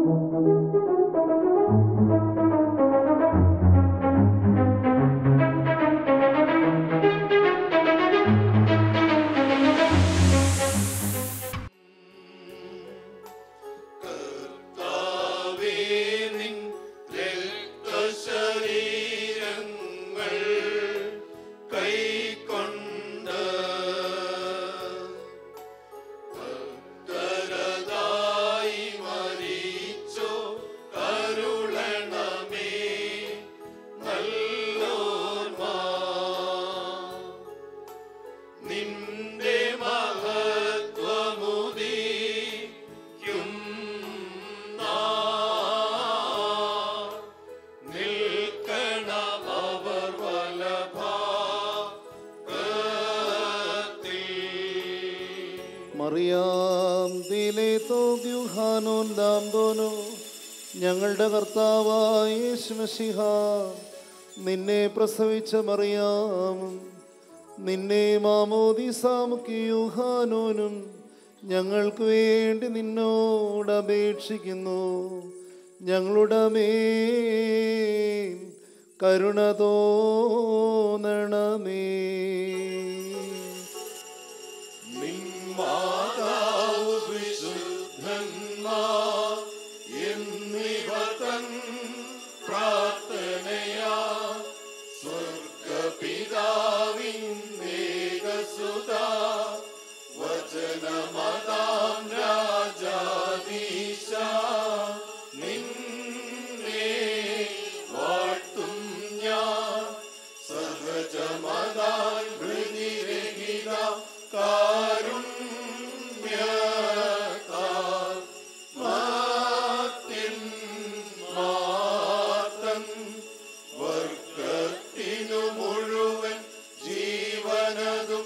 കർത്താവേ നിൻ രക്തശരീരങ്ങൾ കൈക്കൊണ്ട് ഭക്തരതായി മരിച്ചോ കരുളണമേ നല്ലോർമ്മ നിന്റെ മഹത്വമുദീക്കും നാൾ നിൽക്കണം അവർ വലഭാഗത്തിൽ മറിയാം ദിലെ തോദ്യുഹാനോൻ ദാംദോനോ ഞങ്ങളുടെ കർത്താവായ യേശുമസിഹ നിന്നെ പ്രസവിച്ച മറിയാമും നിന്നെ മാമോദിസാമുക്കിയുഹാനോനും ഞങ്ങൾക്ക് വേണ്ടി നിന്നോട് അപേക്ഷിക്കുന്നു ഞങ്ങളുടെ മേൽ കരുണ തോന്നണമേ നിന്മാതാവ് വിശുദ്ധന്മാർ എന്നിവതൻ പ്രാർത്ഥനയാ സ്വർഗപിതാവിന്നേകസുത വചനമതാം രാജാദീശ നിന്നെ വാഴ്ത്തും ഞാൻ സഹജമതാൻ ഹൃദിരഹിത കാരുണ്യത്താൽ മാത്തിൻ മാതൻ വർഗത്തിനു മുഴുവൻ ജീവനതും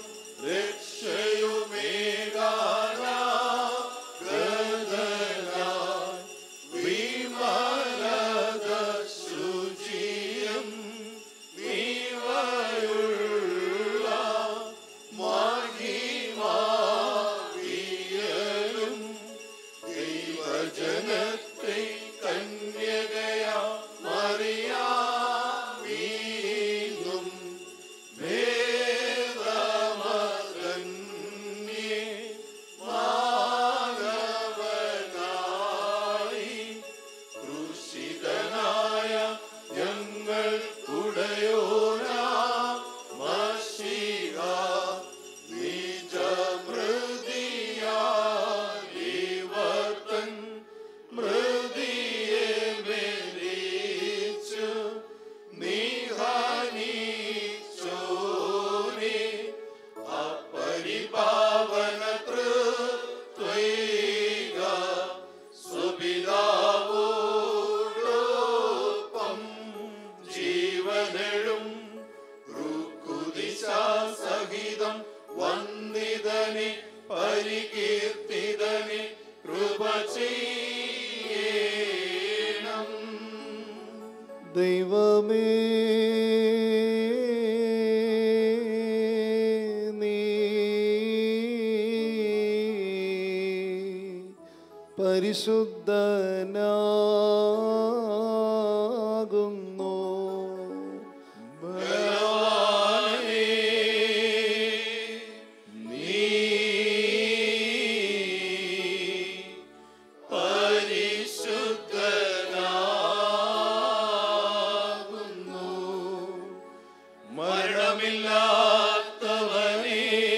രക്ഷയുമേകാനായി വിമലത ശുചിയം നീവയുള്ള മഹിമാവിയലും ദൈവജനത്തെ കന്യകയാ മറിയാമീന്നും ഭേദമകന്യേ മാനവനായി ക്രൂശിതനായ ഞങ്ങൾ ഉടയോരാ മഷിക നിജമൃതിയാലിവർത്തൻ മൃതിയെ മെരിച്ചു നിഹാനിച്ചോനെ അപരിപാവന തൃത്വൈക സുപിതാവോടൊപ്പം ജീവനെഴും ഋക്കുദിശാ സഹിതം വന്ദിതനെ പരികീർത്തിതനെ കൃപ ചെയ്യണം ദൈവമേ നീ പരിശുദ്ധനാകുന്നു ബലവാനേ, നീ പരിശുദ്ധനാകുന്നു. മരണമില്ലാത്തവനേ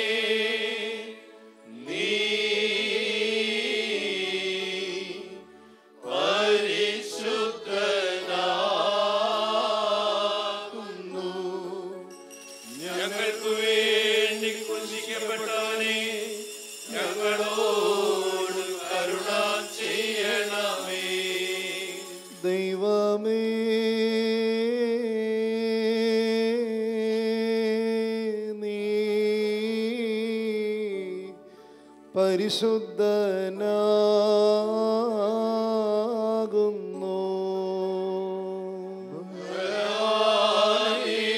നീ പരിശുദ്ധനാകുന്നു ഞങ്ങൾക്ക് വേണ്ടി ക്രൂശിക്കപ്പെട്ടവനെ ഞങ്ങളോട് കരുണ ചെയ്യണമേ ദൈവമേ നീ പരിശുദ്ധനാകുന്നു ബലവാനേ,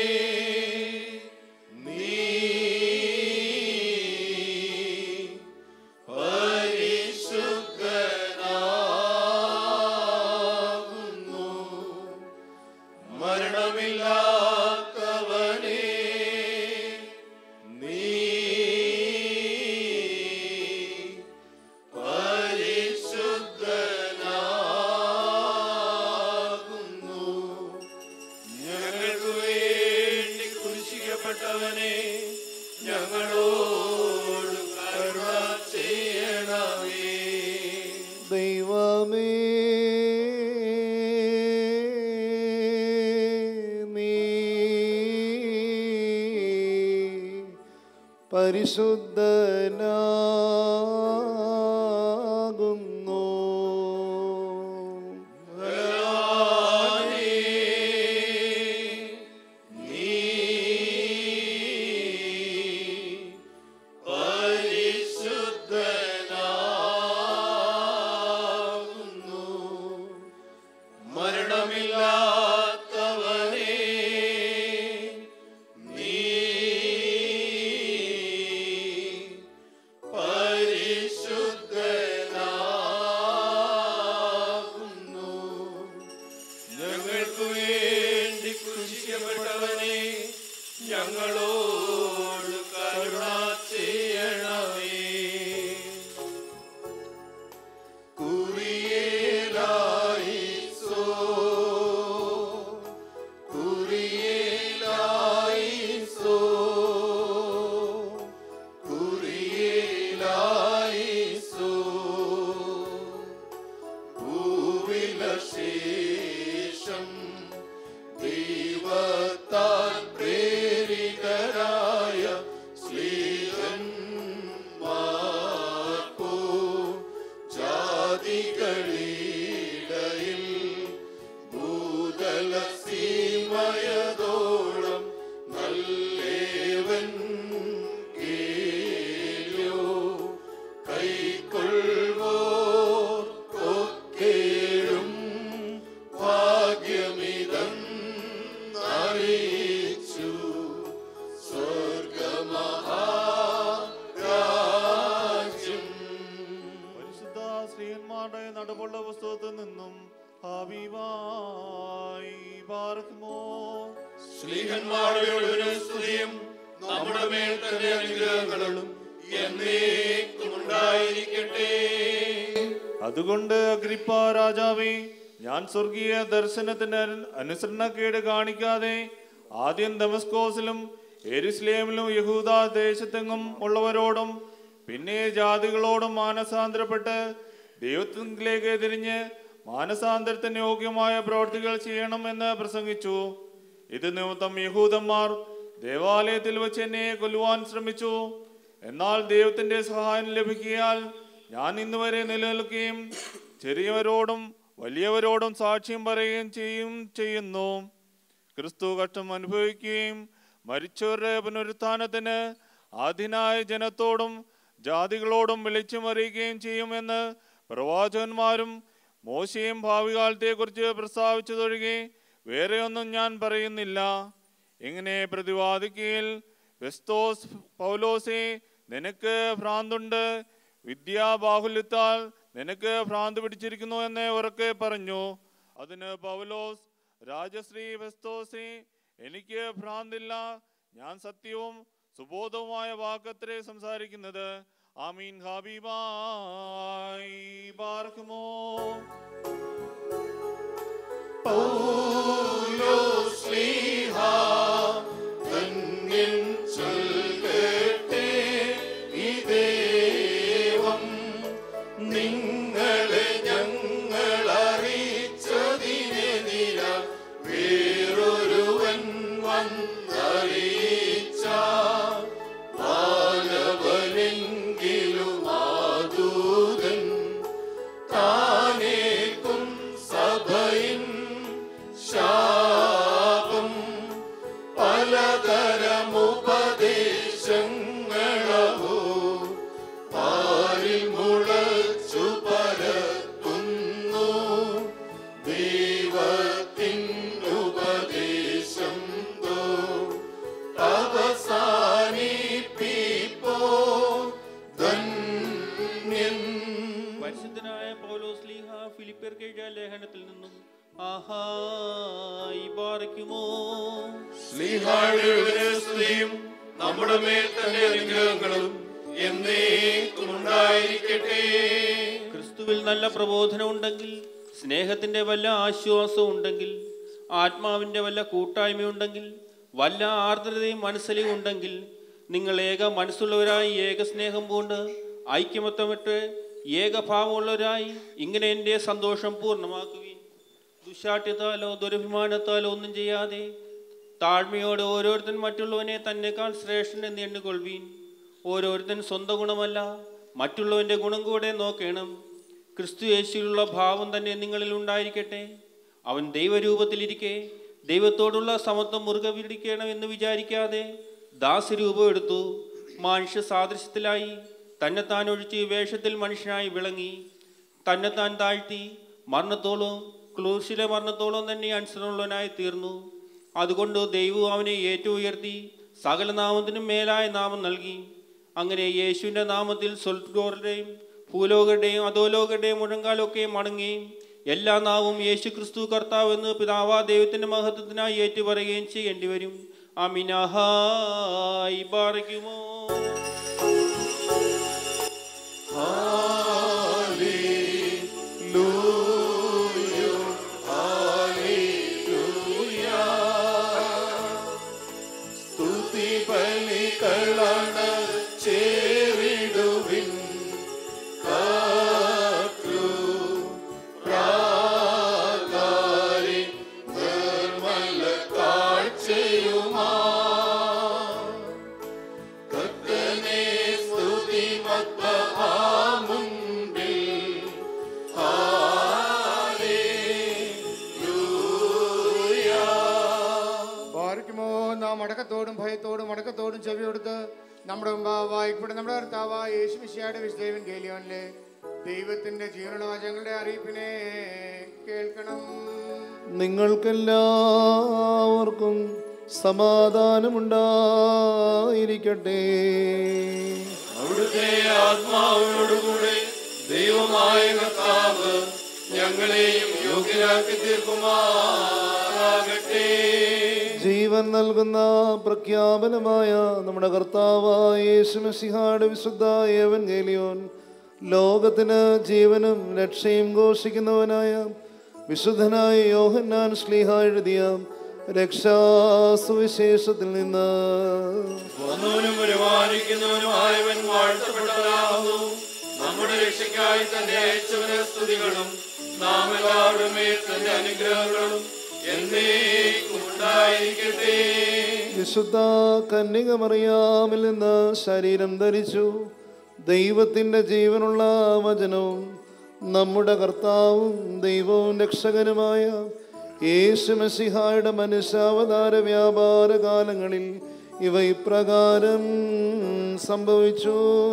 നീ ദൈവമേ നീ പരിശുദ്ധനാകുന്നു പരിശുദ്ധനാകുന്നു മരണമില്ലാത്തവനേ നീ പരിശുദ്ധനാകുന്നു ഞങ്ങൾക്ക് വേണ്ടി കുരിശിക്കപ്പെട്ടവനെ ഞങ്ങളോട് കരുണ ചെയ്യണമേ കുറിയേലായിസോ കുറിയേലായിസോ കുറിയേലായിസോ ഭൂവിലശേഷം ദൈവത്താൽ പ്രേരിതരായ സ്ലീഹന്മാർക്കോ ജാതികളിടയിൽ ഭൂതല സീമയതോളം നല്ലേവൻ കേയോ കൈക്കൊള്ളുവോ ഒക്കേഴും ഭാഗ്യമിതം അറിയിച്ചു സ്വർഗമഹാരാജ്യം പരിശുദ്ധ ശ്രീയന്മാരുടെ നടുവുള്ള പുസ്തകത്തിൽ നിന്നും ഹബീബായി പാർക്കുമോ സ്ലീഹന്മാരുടെ സ്തുതിയും നമ്മുടെ മേൽ തന്നെ അനുഗ്രഹങ്ങളും എന്നേക്കും ഉണ്ടായിരിക്കട്ടെ അതുകൊണ്ട് അഗ്രിപ്പ രാജാവേ ഞാൻ സ്വർഗീയ ദർശനത്തിന് അനു- അനുസരണക്കേട് കാണിക്കാതെ ആദ്യം ദമസ്കോസിലും എരുസ്ലേമിലും യഹൂദ ദേശത്തെങ്ങും ഉള്ളവരോടും പിന്നെ ജാതികളോടും മാനസാന്തരപ്പെട്ട് ദൈവത്തിലേക്ക് തിരിഞ്ഞ് മാനസാന്തരത്തിന് യോഗ്യമായ പ്രവർത്തികൾ ചെയ്യണമെന്ന് പ്രസംഗിച്ചു ഇത് നിമിത്തം യഹൂദന്മാർ ദേവാലയത്തിൽ വെച്ച് എന്നെ കൊല്ലുവാൻ ശ്രമിച്ചു എന്നാൽ ദൈവത്തിന്റെ സഹായം ലഭിക്കിയാൽ ഞാൻ ഇന്നുവരെ നിലനിൽക്കുകയും ചെറിയവരോടും വലിയവരോടും സാക്ഷ്യം പറയുകയും ചെയ്യും ചെയ്യുന്നു ക്രിസ്തു കഷ്ടം അനുഭവിക്കുകയും മരിച്ചവരുടെ പുനരുത്ഥാനത്തിന് ആദ്യനായ ജനത്തോടും ജാതികളോടും വിളിച്ചുമറിയുകയും ചെയ്യുമെന്ന് പ്രവാചകന്മാരും മോശയും ഭാവി കാലത്തെക്കുറിച്ച് പ്രസ്താവിച്ചതൊഴികെ വേറെയൊന്നും ഞാൻ പറയുന്നില്ല ഇങ്ങനെ പ്രതിവാദിക്കയിൽ വെസ്തോസ് പൗലോസെ നിനക്ക് ഭ്രാന്തുണ്ട് വിദ്യാബാഹുല്യത്താൽ നിനക്ക് ഭ്രാന്ത് പിടിച്ചിരിക്കുന്നു എന്ന് ഉറക്കെ പറഞ്ഞു അതിന് പൗലോസ് രാജശ്രീ വെസ്തോസെ എനിക്ക് ഭ്രാന്തില്ല ഞാൻ സത്യവും സുബോധവുമായ വാക്കത്രേ സംസാരിക്കുന്നത് ആമീൻ ഹബീബായി പാർക്കുമോ ധന്യൻ ചൊൽകട്ടെ ഇദേവം നിങ്ങളെ ഞങ്ങൾ അറിയിച്ചതിനെതിര വേറൊരുവൻ വന്നറിയിച്ച മാനവനെങ്കിലും ആദൂതൻ താനേക്കും സഭയിൻ ശാപം പലതരമുപദേശങ്ങളവോ പാരിൽ മുളച്ചു പരത്തുന്നു ദൈവത്തിൻ ഉപദേശം തോ അവസാനിപ്പിപ്പോ ധന്യൻ പരിശുദ്ധനായ പൗലോസ് ലീഹ ഫിലിപ്പിയർക്ക് എഴുതിയ ലേഖനത്തിൽ നിന്നും ആഹായി പാറിക്കുമോ സ്ലീഹായുടെ സ്തുതിയും നമ്മുടെ മേൽ തന്നെ അനുഗ്രഹങ്ങളും എന്നേക്കും ഉണ്ടായിരിക്കട്ടെ ക്രിസ്തുവിൽ നല്ല പ്രബോധനം ഉണ്ടെങ്കിൽ സ്നേഹത്തിന്റെ വല്ല ആശ്വാസവും ഉണ്ടെങ്കിൽ ആത്മാവിന്റെ വല്ല കൂട്ടായ്മയുണ്ടെങ്കിൽ വല്ല ആർദ്രതയും മനസ്സിലും ഉണ്ടെങ്കിൽ നിങ്ങൾ ഏക മനസ്സുള്ളവരായി ഏക സ്നേഹം കൊണ്ട് ഐക്യമത്തമിട്ട് ഏകഭാവമുള്ളവരായി ഇങ്ങനെ എൻ്റെ സന്തോഷം പൂർണ്ണമാക്കുവിൻ ദുശാഠ്യത്താലോ ദുരഭിമാനത്താലോ ഒന്നും ചെയ്യാതെ താഴ്മയോടെ ഓരോരുത്തൻ മറ്റുള്ളവനെ തന്നെക്കാൾ ശ്രേഷ്ഠൻ എന്ന് എണ്ണുകൊള്ളുവീൻ ഓരോരുത്തൻ സ്വന്തം ഗുണമല്ല മറ്റുള്ളവൻ്റെ ഗുണം കൂടെ നോക്കണം ക്രിസ്തു യേശുവിലുള്ള ഭാവം തന്നെ നിങ്ങളിൽ ഉണ്ടായിരിക്കട്ടെ അവൻ ദൈവരൂപത്തിലിരിക്കെ ദൈവത്തോടുള്ള സമത്വം മുറുകെ പിടിക്കണം എന്ന് വിചാരിക്കാതെ ദാസരൂപം എടുത്തു മനുഷ്യ സാദൃശ്യത്തിലായി തന്നെത്താൻ ഒഴിച്ച് വേഷത്തിൽ മനുഷ്യനായി വിളങ്ങി തന്നെത്താൻ താഴ്ത്തി മരണത്തോളം ക്ലൂശിലെ മരണത്തോളം തന്നെ അനുസരണമുള്ളവനായി തീർന്നു അതുകൊണ്ട് ദൈവം അവനെ ഏറ്റവും ഉയർത്തി സകല നാമത്തിനും മേലായ നാമം നൽകി അങ്ങനെ യേശുവിൻ്റെ നാമത്തിൽ സ്വർഗോരുടെയും ഭൂലോകരുടെയും അധോലോകരുടെയും മുഴങ്കാലൊക്കെ മടങ്ങുകയും എല്ലാ നാവും യേശു ക്രിസ്തു കർത്താവ് എന്ന് പിതാവാ ദൈവത്തിൻ്റെ മഹത്വത്തിനായി ഏറ്റുപറയുകയും ചെയ്യേണ്ടി വരും അമിനഹായി പാറയ്ക്കുമോ സ്തുതി ബലികളണ ചേരിടുവിൻ കാറ്റു പ്രാകാരി നിർമ്മല കാഴ്ചയുമാ കർത്തനെ സ്തുതി മുൻപിൽ പാർക്കുമോ നാം അടക്കത്തോടും ഭയത്തോടും അടക്കത്തോടും ചെവിയെടുത്ത് നമ്മുടെ മുമ്പാവായി ഇവിടെ നമ്മുടെ കർത്താവായ യേശു മിശിയായുടെ വിശുദേവൻ ഗേലിയോനിലെ ദൈവത്തിന്റെ ജീവനവാചങ്ങളുടെ അറിയിപ്പിനെ കേൾക്കണം നിങ്ങൾക്കെല്ലാവർക്കും സമാധാനമുണ്ടായിരിക്കട്ടെ അവിടുത്തെ ആത്മാവിനോടുകൂടെ ദൈവമായ കർത്താവ് ഞങ്ങളെയും യോഗ്യരാക്കി തീർക്കുമാറാകട്ടെ ജീവൻ നൽകുന്ന പ്രഖ്യാപനമായ നമ്മുടെ കർത്താവായ യേശുമസിഹാട് വിശുദ്ധ ഏവൻഗേലിയോൻ ലോകത്തിന് ജീവനും രക്ഷയും ഘോഷിക്കുന്നവനായ വിശുദ്ധനായ യോഹന്നാൻ ശ്ലീഹ എഴുതിയ രക്ഷാസുവിശേഷത്തിൽ നിന്ന് വന്നവനും പരിപാലിക്കുന്നവനുമായവൻ വാഴ്ത്തപ്പെട്ടവനാകുന്നു നമ്മുടെ രക്ഷയ്ക്കായി തന്നെ അയച്ചവന് സ്തുതികളും നാം എല്ലാവരുടെ മേൽ തന്റെ അനുഗ്രഹങ്ങളും എന്നേക്കും ഉണ്ടായിരിക്കട്ടെ വിശുദ്ധ കന്യക മറിയാമിൽ നിന്ന് ശരീരം ധരിച്ചു ദൈവത്തിൻ്റെ ജീവനുള്ള വചനവും നമ്മുടെ കർത്താവും ദൈവവും രക്ഷകനുമായ യേശു മസിഹായുടെ മനുഷ്യാവതാര വ്യാപാര കാലങ്ങളിൽ ഇവ ഇപ്രകാരം സംഭവിച്ചു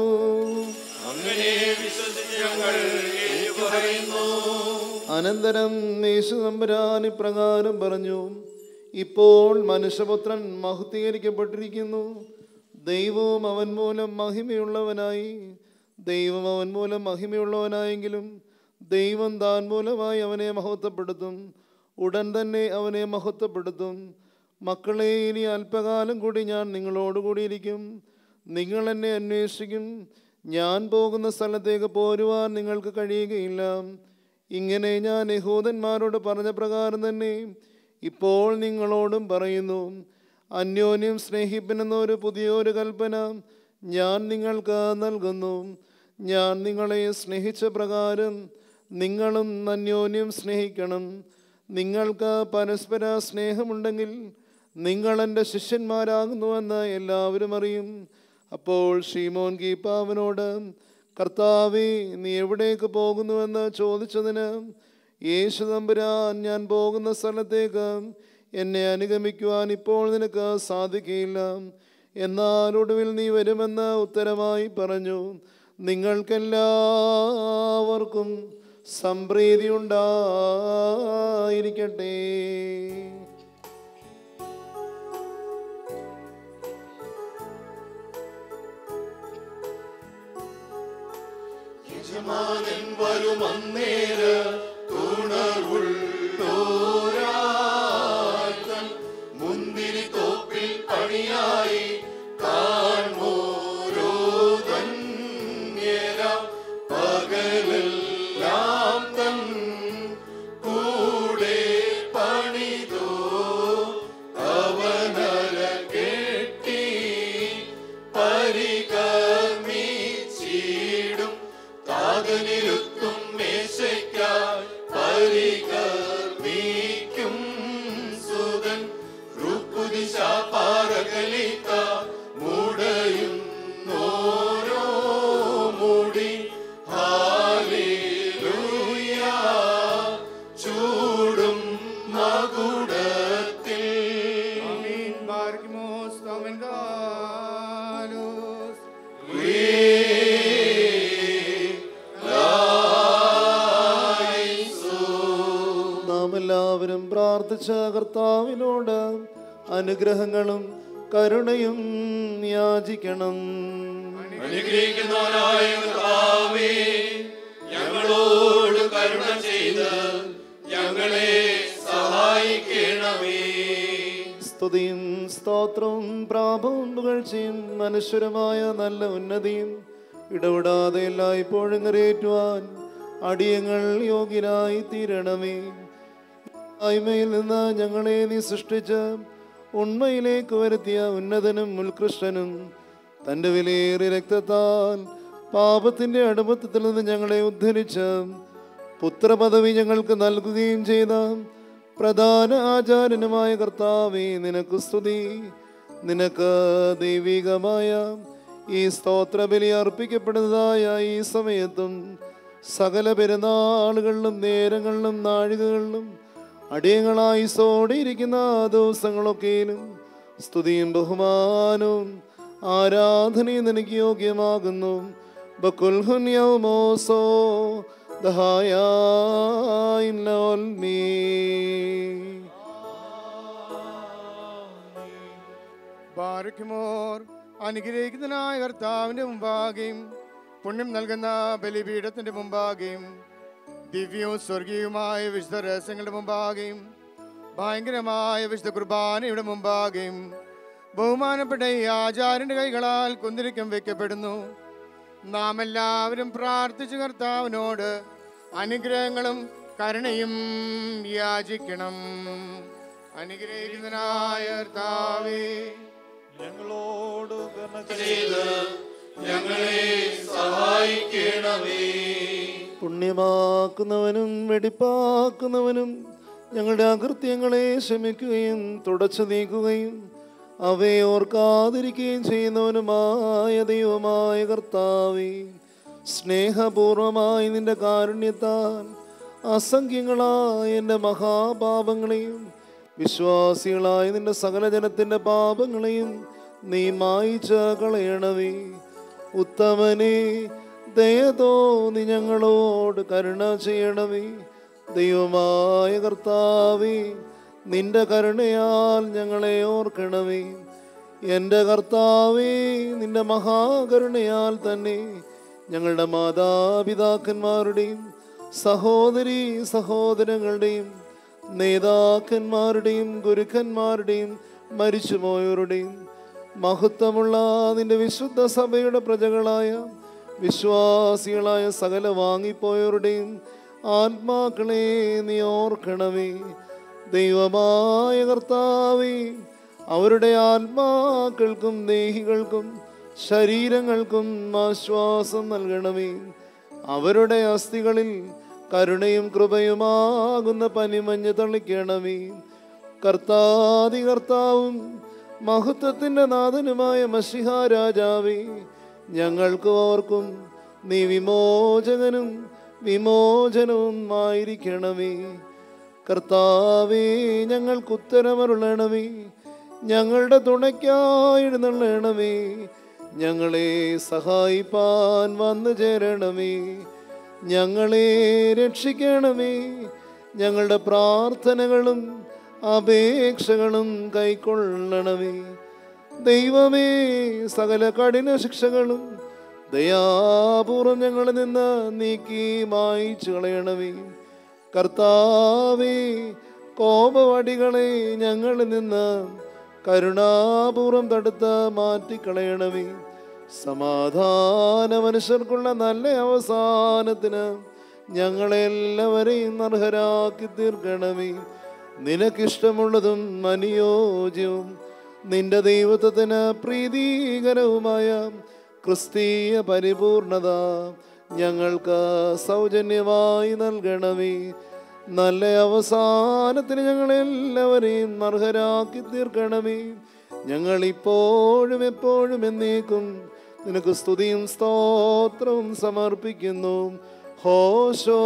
അങ്ങനെ വിശ്വസിച്ച് ഞങ്ങൾ പറയുന്നു അനന്തരം യേശു തമ്പുരാൻ ഇപ്രകാരം പറഞ്ഞു ഇപ്പോൾ മനുഷ്യപുത്രൻ മഹത്വീകരിക്കപ്പെട്ടിരിക്കുന്നു ദൈവവും അവൻ മൂലം മഹിമയുള്ളവനായി ദൈവം അവൻ മൂലം മഹിമയുള്ളവനായെങ്കിലും ദൈവം താൻ മൂലമായി അവനെ മഹത്വപ്പെടുത്തും ഉടൻ തന്നെ അവനെ മഹത്വപ്പെടുത്തും മക്കളെ ഇനി അല്പകാലം കൂടി ഞാൻ നിങ്ങളോടുകൂടിയിരിക്കും നിങ്ങൾ എന്നെ അന്വേഷിക്കും ഞാൻ പോകുന്ന സ്ഥലത്തേക്ക് പോരുവാൻ നിങ്ങൾക്ക് കഴിയുകയില്ല ഇങ്ങനെ ഞാൻ യഹൂദന്മാരോട് പറഞ്ഞ പ്രകാരം തന്നെ ഇപ്പോൾ നിങ്ങളോടും പറയുന്നു അന്യോന്യം സ്നേഹിപ്പിനെന്നൊരു പുതിയൊരു കൽപ്പന ഞാൻ നിങ്ങൾക്ക് നൽകുന്നു ഞാൻ നിങ്ങളെ സ്നേഹിച്ച പ്രകാരം നിങ്ങളും അന്യോന്യം സ്നേഹിക്കണം നിങ്ങൾക്ക് പരസ്പര സ്നേഹമുണ്ടെങ്കിൽ നിങ്ങൾ എൻ്റെ ശിഷ്യന്മാരാകുന്നുവെന്ന് എല്ലാവരും അറിയും അപ്പോൾ ഷീമോൻ കീപ്പാവിനോട് കർത്താവേ നീ എവിടേക്ക് പോകുന്നുവെന്ന് ചോദിച്ചതിന് യേശു തമ്പുരാൻ ഞാൻ പോകുന്ന സ്ഥലത്തേക്ക് എന്നെ അനുഗമിക്കുവാൻ ഇപ്പോൾ നിനക്ക് സാധിക്കുകയില്ല എന്നാൽ ഒടുവിൽ നീ വരുമെന്ന് ഉത്തരമായി പറഞ്ഞു നിങ്ങൾക്കെല്ലാവർക്കും സംപ്രീതി ഉണ്ടായിരിക്കട്ടെ യജമാനൻ വരുമന്നേര തുണർവുള്ളോരാത്തൻ മുന്തിരി തോപ്പിൽ പണിയായി കാൺമോരോ ധന്യര പകലെല്ലാം തൻ കൂടെ പണിതോ അവനര കെട്ടി പരികർമ്മിച്ചിടും താതനെ എല്ലാവരും പ്രാർത്ഥിച്ച കർത്താവിനോട് അനുഗ്രഹങ്ങളും കരുണയും യാചിക്കണം അനുഗ്രഹിക്കുന്നവനായ കർത്താവേ ഞങ്ങളോട് കരുണ ചെയ്ത് ഞങ്ങളെ സഹായിക്കണമേ സ്തുതിയും സ്തോത്രവും പ്രാപവും പുകഴ്ചയും മനുഷ്യരമായ നല്ല ഉന്നതിയും ഇടപെടാതെ എല്ലായ്പ്പോഴും നിറയേറ്റുവാൻ അടിയങ്ങൾ യോഗ്യരായി തീരണമേ ആയ്മയിൽ നിന്ന് ഞങ്ങളെ നീ സൃഷ്ടിച്ച് ഉണ്മയിലേക്ക് വരുത്തിയ ഉന്നതനും ഉത്കൃഷ്ടനും തൻ്റെ വിലയേറിയ രക്തത്താൽ പാപത്തിൻ്റെ അടുപ്പത്തിൽ നിന്ന് ഞങ്ങളെ ഉദ്ധരിച്ച് പുത്രപദവി ഞങ്ങൾക്ക് നൽകുകയും ചെയ്ത പ്രധാന ആചാര്യനുമായ കർത്താവേ നിനക്ക് സ്തുതി നിനക്ക് ദൈവികമായ ഈ സ്തോത്രബലി അർപ്പിക്കപ്പെടുന്നതായ ഈ സമയത്തും സകല പെരുന്നാളുകളിലും നേരങ്ങളിലും നാഴികകളിലും അടിയങ്ങളായി സോടിയിരിക്കുന്ന ദിവസങ്ങളൊക്കെയും സ്തുതിയും ബഹുമാനവും ആരാധനയും നിനക്ക് യോഗ്യമാകുന്നു ബക്കുൽഹുൻ യൗമോസോ ദഹായോൽമീ ബാരക്കുമോർ അനുഗ്രഹിക്കുന്നതിനായ കർത്താവിന്റെ മുമ്പാകെയും പുണ്യം നൽകുന്ന ബലിപീഠത്തിന്റെ മുമ്പാകെയും ദിവ്യവും സ്വർഗീയവുമായ വിശുദ്ധ രഹസ്യങ്ങളുടെ മുമ്പാകെയും ഭയങ്കരമായ വിശുദ്ധ കുർബാനയുടെ മുമ്പാകെയും ബഹുമാനപ്പെട്ട ഈ ആചാര്യന്റെ കൈകളാൽ കുന്തിരിക്കം വെക്കപ്പെടുന്നു നാം എല്ലാവരും പ്രാർത്ഥിച്ചു കർത്താവിനോട് അനുഗ്രഹങ്ങളും കരുണയും യാചിക്കണം അനുഗ്രഹിക്കുന്നതിനായ കർത്താവേ ഞങ്ങളോട് കരുണ ചെയ്ത് ഞങ്ങളെ സഹായിക്കണമേ പുണ്യമാക്കുന്നവനും വെടിപ്പാക്കുന്നവനും ഞങ്ങളുടെ അകൃത്യങ്ങളെ ക്ഷമിക്കുകയും തുടച്ചു നീക്കുകയും അവയെ ഓർക്കാതിരിക്കുകയും ചെയ്യുന്നവനുമായ ദൈവമായ കർത്താവേ സ്നേഹപൂർവമായി നിന്റെ കാരുണ്യത്താൽ അസംഖ്യങ്ങളായ എൻ്റെ മഹാപാപങ്ങളെയും വിശ്വാസികളായ നിന്റെ സകല ജനത്തിൻ്റെ പാപങ്ങളെയും നീ മായിച്ച കളയണമേ ഉത്തമനെ ദയതോ നീ ഞങ്ങളോട് കരുണ ചെയ്യണമേ ദൈവമായ കർത്താവേ നിന്റെ കരുണയാൽ ഞങ്ങളെ ഓർക്കണമേ എൻ്റെ കർത്താവേ നിന്റെ മഹാകരുണയാൽ തന്നെ ഞങ്ങളുടെ മാതാപിതാക്കന്മാരുടെയും സഹോദരി സഹോദരങ്ങളുടെയും നേതാക്കന്മാരുടെയും ഗുരുക്കന്മാരുടെയും മരിച്ചുപോയവരുടെയും മഹത്വമുള്ള നിന്റെ വിശുദ്ധ സഭയുടെ പ്രജകളായ വിശ്വാസികളായ സകല വാങ്ങിപ്പോയവരുടെയും ആത്മാക്കളെ നീ ഓർക്കണമേ ദൈവമായ കർത്താവേ അവരുടെ ആത്മാക്കൾക്കും ദേഹികൾക്കും ശരീരങ്ങൾക്കും ആശ്വാസം നൽകണമേ അവരുടെ അസ്ഥികളിൽ കരുണയും കൃപയുമാകുന്ന പനിമഞ്ഞ് തളിക്കണമേ കർത്താതി കർത്താവും മഹത്വത്തിൻ്റെ നാഥനുമായ മഷിഹ രാജാവേ ഞങ്ങൾക്കും അവർക്കും നീ വിമോചകനും വിമോചനവും ആയിരിക്കണമേ കർത്താവേ ഞങ്ങൾക്ക് ഉത്തരമരുളണമേ ഞങ്ങളുടെ തുണയ്ക്കായി എഴുന്നള്ളണമേ ഞങ്ങളെ സഹായിപ്പാൻ വന്നു ചേരണമേ ഞങ്ങളെ രക്ഷിക്കണമേ ഞങ്ങളുടെ പ്രാർത്ഥനകളും അപേക്ഷകളും കൈക്കൊള്ളണമേ ദൈവമേ സകല കഠിന ശിക്ഷകളും ദയാപൂർവം ഞങ്ങളിൽ നിന്ന് നീക്കി മായിച്ചു കളയണമേ കർത്താവേ കോപവടികളെ ഞങ്ങളിൽ നിന്ന് കരുണാപൂർവം തടുത്ത് മാറ്റിക്കളയണമേ സമാധാന മനുഷ്യർക്കുള്ള നല്ല അവസാനത്തിന് ഞങ്ങളെല്ലാവരെയും അർഹരാക്കി തീർക്കണമേ നിനക്കിഷ്ടമുള്ളതും അനുയോജ്യവും നിന്റെ ദൈവത്വത്തിന് പ്രീതികരവുമായ ക്രിസ്തീയ പരിപൂർണത ഞങ്ങൾക്ക് സൗജന്യമായി നൽകണമേ നല്ല അവസാനത്തിന് ഞങ്ങളെല്ലാവരെയും അർഹരാക്കി തീർക്കണമേ ഞങ്ങൾ ഇപ്പോഴും എപ്പോഴും എന്നേക്കും നിനക്ക് സ്തുതിയും സ്തോത്രവും സമർപ്പിക്കുന്നു ഹോഷോ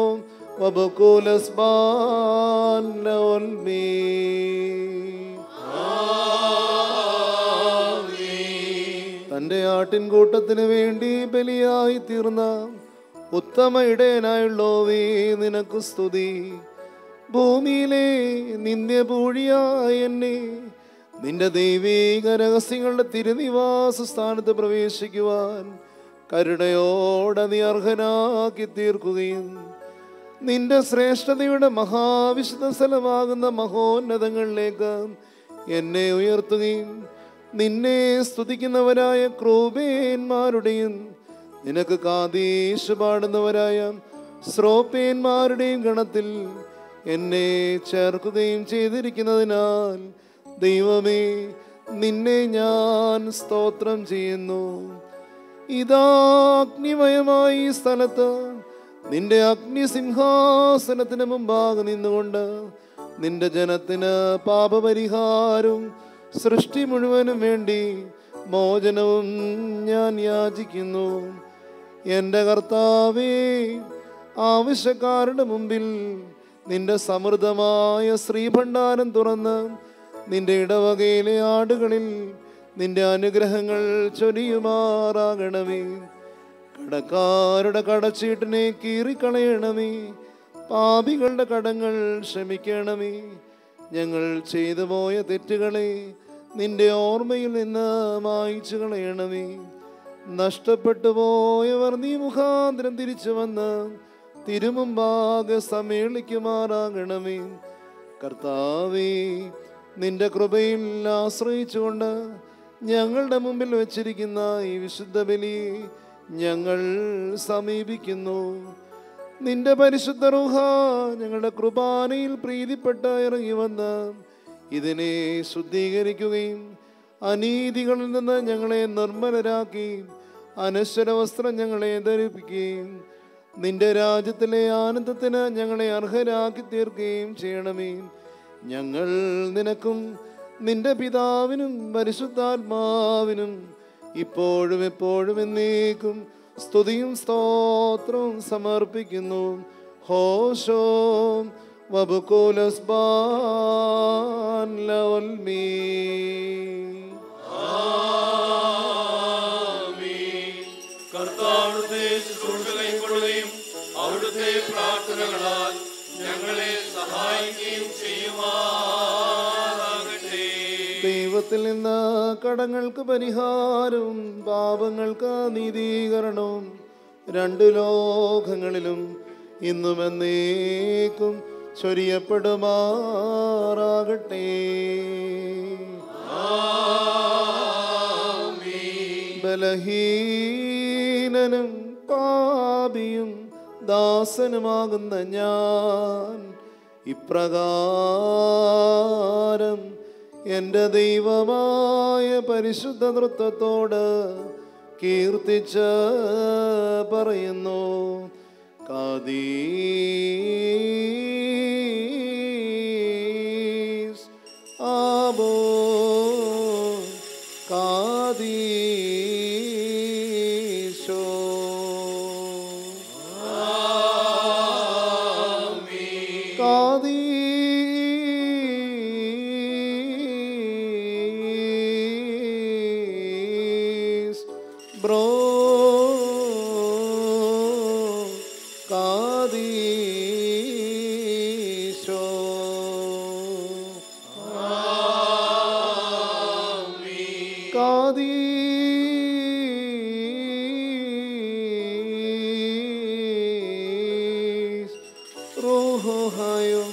തൻ്റെ ആട്ടിൻകൂട്ടത്തിന് വേണ്ടി ബലിയായി തീർന്ന ഉത്തമ ഇടയനായുള്ളോവേ നിനക്ക് സ്തുതി ഭൂമിയിലെ നിന്ദ്യപൂഴിയായ എന്നെ നിന്റെ ദൈവീക രഹസ്യങ്ങളുടെ തിരുനിവാസ സ്ഥാനത്ത് പ്രവേശിക്കുവാൻ കരുണയോടെ നീ അർഹനാക്കി തീർക്കുകയും നിന്റെ ശ്രേഷ്ഠതയുടെ മഹാവിശുദ്ധ സ്ഥലമാകുന്ന മഹോന്നതങ്ങളിലേക്ക് എന്നെ ഉയർത്തുകയും നിന്നെ സ്തുതിക്കുന്നവരായ ക്രൂപേന്മാരുടെയും നിനക്ക് കാതീശ് പാടുന്നവരായ ശ്രോപ്പേന്മാരുടെയും ഗണത്തിൽ എന്നെ ചേർക്കുകയും ചെയ്തിരിക്കുന്നതിനാൽ ദൈവമേ നിന്നെ ഞാൻ സ്തോത്രം ചെയ്യുന്നു ഇതാ അഗ്നിമയമായ ഈ സ്ഥലത്ത് നിന്റെ അഗ്നിസിംഹാസനത്തിന് മുമ്പാകെ നിന്നുകൊണ്ട് നിന്റെ ജനത്തിന് പാപപരിഹാരവും സൃഷ്ടി മുഴുവനും വേണ്ടി മോചനവും ഞാൻ യാചിക്കുന്നു എൻ്റെ കർത്താവേ ആവശ്യക്കാരുടെ മുമ്പിൽ നിന്റെ സമൃദ്ധമായ ശ്രീഭണ്ഡാരം തുറന്ന് നിന്റെ ഇടവകയിലെ ആടുകളിൽ നിന്റെ അനുഗ്രഹങ്ങൾ ചൊരിയുമാറാകണമേ കടക്കാരുടെ കടച്ചീട്ടിനെ കീറിക്കളയണമേ പാപികളുടെ കടങ്ങൾ ക്ഷമിക്കണമേ ഞങ്ങൾ ചെയ്തു പോയ തെറ്റുകളെ നിന്റെ ഓർമ്മയിൽ നിന്ന് മായിച്ചു കളയണമേ നഷ്ടപ്പെട്ടു പോയവർ നീ മുഖാന്തരം തിരിച്ചു വന്ന് തിരുമുമ്പാകെ സമ്മേളിക്കുമാറാകണമേ കർത്താവേ നിന്റെ കൃപയിൽ ആശ്രയിച്ചുകൊണ്ട് ഞങ്ങളുടെ മുമ്പിൽ വച്ചിരിക്കുന്ന ഈ വിശുദ്ധ ബലി ഞങ്ങൾ സമീപിക്കുന്നു നിന്റെ പരിശുദ്ധ റുഹ ഞങ്ങളുടെ കൃപാനയിൽ പ്രീതിപ്പെട്ട ഇറങ്ങി വന്ന് ഇതിനെ ശുദ്ധീകരിക്കുകയും അനീതികളിൽ നിന്ന് ഞങ്ങളെ നിർമ്മലരാക്കി അനശ്വര വസ്ത്രം ഞങ്ങളെ ധരിപ്പിക്കുകയും നിന്റെ രാജ്യത്തിലെ ആനന്ദത്തിന് ഞങ്ങളെ അർഹരാക്കി തീർക്കുകയും ചെയ്യണമേ ഞങ്ങൾ നിനക്കും നിന്റെ പിതാവിനും പരിശുദ്ധാത്മാവിനും ഇപ്പോഴും എപ്പോഴും എന്നേക്കും സ്തുതിയും സ്തോത്രവും സമർപ്പിക്കുന്നു ഹോഷോ വബുക്കോലസ് ബാൻ ലവൽമീ കർത്താവിടുത്തെ ശുശ്രൂഷ കൈക്കൊള്ളുകയും അവിടുത്തെ പ്രാർത്ഥനകളാൽ ഞങ്ങളെ സഹായിക്കുകയും ചെയ്യുമാറാകട്ടെ ദൈവത്തിൽ നിന്ന് കടങ്ങൾക്ക് പരിഹാരവും പാപങ്ങൾക്ക് നീതീകരണവും രണ്ട് ലോകങ്ങളിലും ഇന്നും എന്നേക്കും ചൊരിയപ്പെടുമാറാകട്ടെ ബലഹീനനും പാപിയും ദാസനുമാകുന്ന ഞാൻ ഇപ്രകാരം എൻ്റെ ദൈവമായ പരിശുദ്ധ നൃത്തത്തോട് കീർത്തിച്ച് പറയുന്നു കാദീസ് ആബോ കാദീശോ കാദീസ് ബ്രോ കാദീശോ കാദീസ് റോഹായും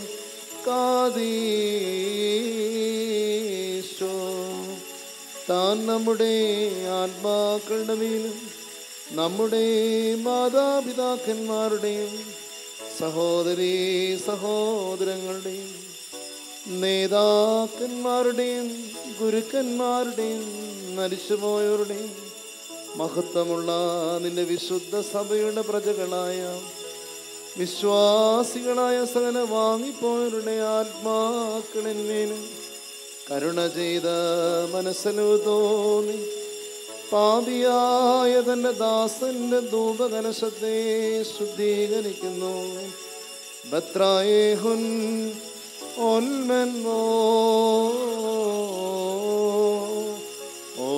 കാദീശോ താൻ നമ്മുടെ ആത്മാക്കളുടെ മേലും നമ്മുടെ മാതാപിതാക്കന്മാരുടെയും സഹോദരീ സഹോദരങ്ങളുടെയും നേതാക്കന്മാരുടെയും ഗുരുക്കന്മാരുടെയും മരിച്ചുപോയവരുടെയും മഹത്വമുള്ള നിന്റെ വിശുദ്ധ സഭയുടെ പ്രജകളായ വിശ്വാസികളായ സകല വാങ്ങിപ്പോയവരുടെ ആത്മാക്കളിന്മേലും കരുണ ചെയ്ത മനസ്സിനു തോന്നി പാപിയായ തന്റെ ദാസന്റെ ധൂപകലശത്തെ ശുദ്ധീകരിക്കുന്നു ബത്രായേഹുൻ ഓൽമെൻമോ ഓ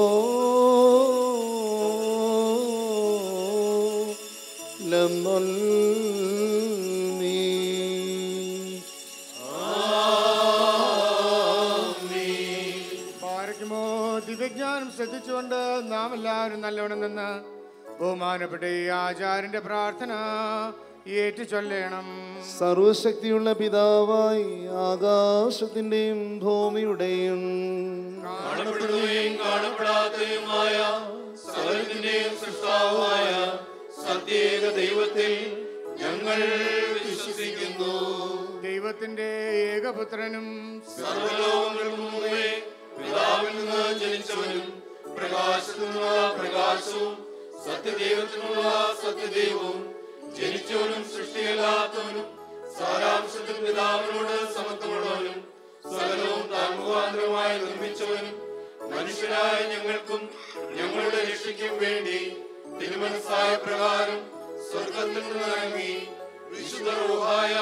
ലന്നൊൽ പാരയ്ക്കുമോ ദിവ്യജ്ഞാനം ശ്രദ്ധിച്ചുകൊണ്ട് നാം എല്ലാവരും നല്ലവണ്ണം നിന്ന് ബഹുമാനപ്പെട്ട ഈ ആചാര്യന്റെ പ്രാർത്ഥന ഏറ്റു ചൊല്ലണം സർവശക്തിയുള്ള പിതാവായി ആകാശത്തിന്റെയും ഭൂമിയുടെയും കാണപ്പെടുകയും കാണപ്പെടാത്തതുമായ സകലത്തിന്റെയും സൃഷ്ടാവുമായ സത്യേക ദൈവത്തിൽ ഞങ്ങൾ വിശ്വസിക്കുന്നു ദൈവത്തിന്റെ ഏകപുത്രനും സർവലോകങ്ങൾക്കും മുമ്പേ പിതാവിൽ നിന്ന് ജനിച്ചവനും പ്രകാശത്തിൽ നിന്നുള്ള പ്രകാശവും സത്യദൈവത്തിനുള്ള സത്യദൈവവും ജനിച്ചവനും സൃഷ്ടിയല്ലാത്തവനും സാരാംശത്തിൽ പിതാവിനോട് സമത്വമുള്ളവനും സകലവും താൻ മുഖാന്തരമായി നിർമ്മിച്ചവനും മനുഷ്യരായ ഞങ്ങൾക്കും ഞങ്ങളുടെ രക്ഷയ്ക്കും വേണ്ടി തിരുമനസായ പ്രകാരം സ്വർഗത്തിൽ നിന്ന് ഇറങ്ങി വിശുദ്ധ റൂഹായ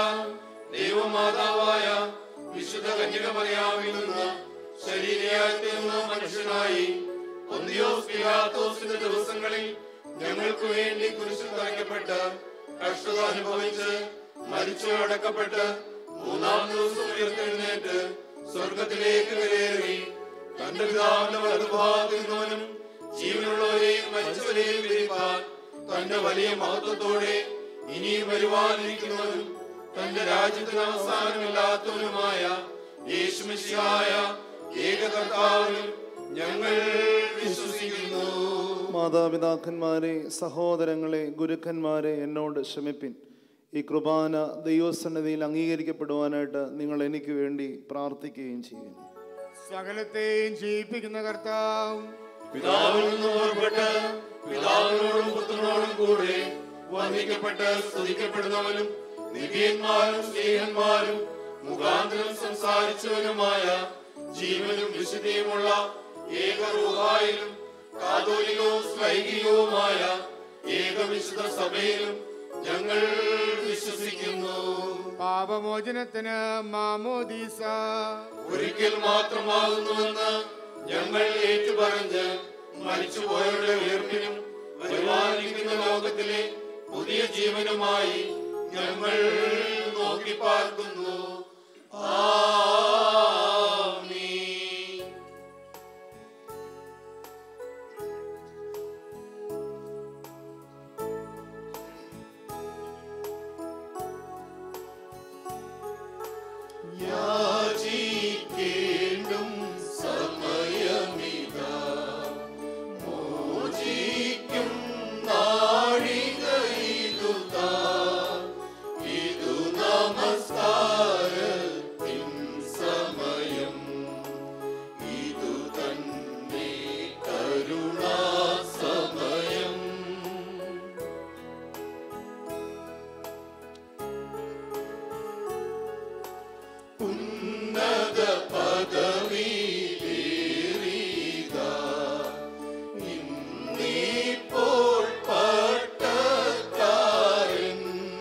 ദൈവമാതാവായ വിശുദ്ധ കന്യകമറിയാമിൽ നിന്ന് ശരീരയായി തീർന്ന മനുഷ്യനായി പൊന്തിയോസ് പിലാത്തോസിന്റെ ദിവസങ്ങളിൽ ഞങ്ങൾക്ക് വേണ്ടി കുരിശിൽ തറയ്ക്കപ്പെട്ട് കഷ്ടത അനുഭവിച്ച് മരിച്ചടക്കപ്പെട്ട് മൂന്നാം ദിവസം ഉയർത്തെഴുന്നേറ്റ് സ്വർഗത്തിലേക്ക് കയറി തന്റെ പിതാവിന്റെ വലതുഭാഗത്ത് നിന്നവനും ജീവനുള്ളവരെയും മരിച്ചവരെയും വിധിപ്പാൻ തന്റെ വലിയ മഹത്വത്തോടെ ഇനിയും വരുവാനിരിക്കുന്നവനും തന്റെ രാജ്യത്തിന് അവസാനമില്ലാത്തവനുമായ യേശുമിശിയായ ഏകകർത്താവിനും ഞങ്ങൾ വിശ്വസിക്കുന്നു മാതാപിതാക്കന്മാരെ സഹോദരങ്ങളെ ഗുരുക്കന്മാരെ എന്നോട് ക്ഷമിപ്പിൻ ഈ കുർബാന ദൈവസന്നിധിയിൽ അംഗീകരിക്കപ്പെടുവാനായിട്ട് നിങ്ങൾ എനിക്ക് വേണ്ടി പ്രാർത്ഥിക്കുകയും ചെയ്യും സകലത്തെയും ജയിപ്പിക്കുന്ന കർത്താവ് പിതാവിൽ നിന്ന് പുറപ്പെട്ട് പിതാവിനോടും പുത്രനോടും കൂടെ വന്ദിക്കപ്പെട്ട് സ്തുതിക്കപ്പെടുന്നവനും നിബിയന്മാരും സ്നേഹന്മാരും മുഖാന്തരം സംസാരിച്ചവനുമായ ജീവനും വിശുദ്ധിയുമുള്ള ഏകറൂഹായിലും കാതോലികവും സ്വൈകികവുമായ ഏകവിശുദ്ധ സഭയിലും ഞങ്ങൾ വിശ്വസിക്കുന്നു പാപമോചനത്തിന് മാമോദീസ ഒരിക്കൽ മാത്രമാകുന്നുവെന്ന് ഞങ്ങൾ ഏറ്റുപറഞ്ഞ് മരിച്ചുപോയവരുടെ ഉയർപ്പിനും വരുവാനിരിക്കുന്ന ലോകത്തിലെ പുതിയ ജീവനുമായി ഞങ്ങൾ നോക്കി പാർക്കുന്നു ആമീൻ യാചിക്കേണ്ടും സമയമിതാ മോചിക്കും നാഴികയിതുതാ ഇതു നമസ്കാരത്തിൻ സമയം ഇതു തന്നെ കരുണാ സമയം ഉന്നത പദവിയിലേറിയ ഇന്നിപ്പോൾ പട്ടക്കാരൻ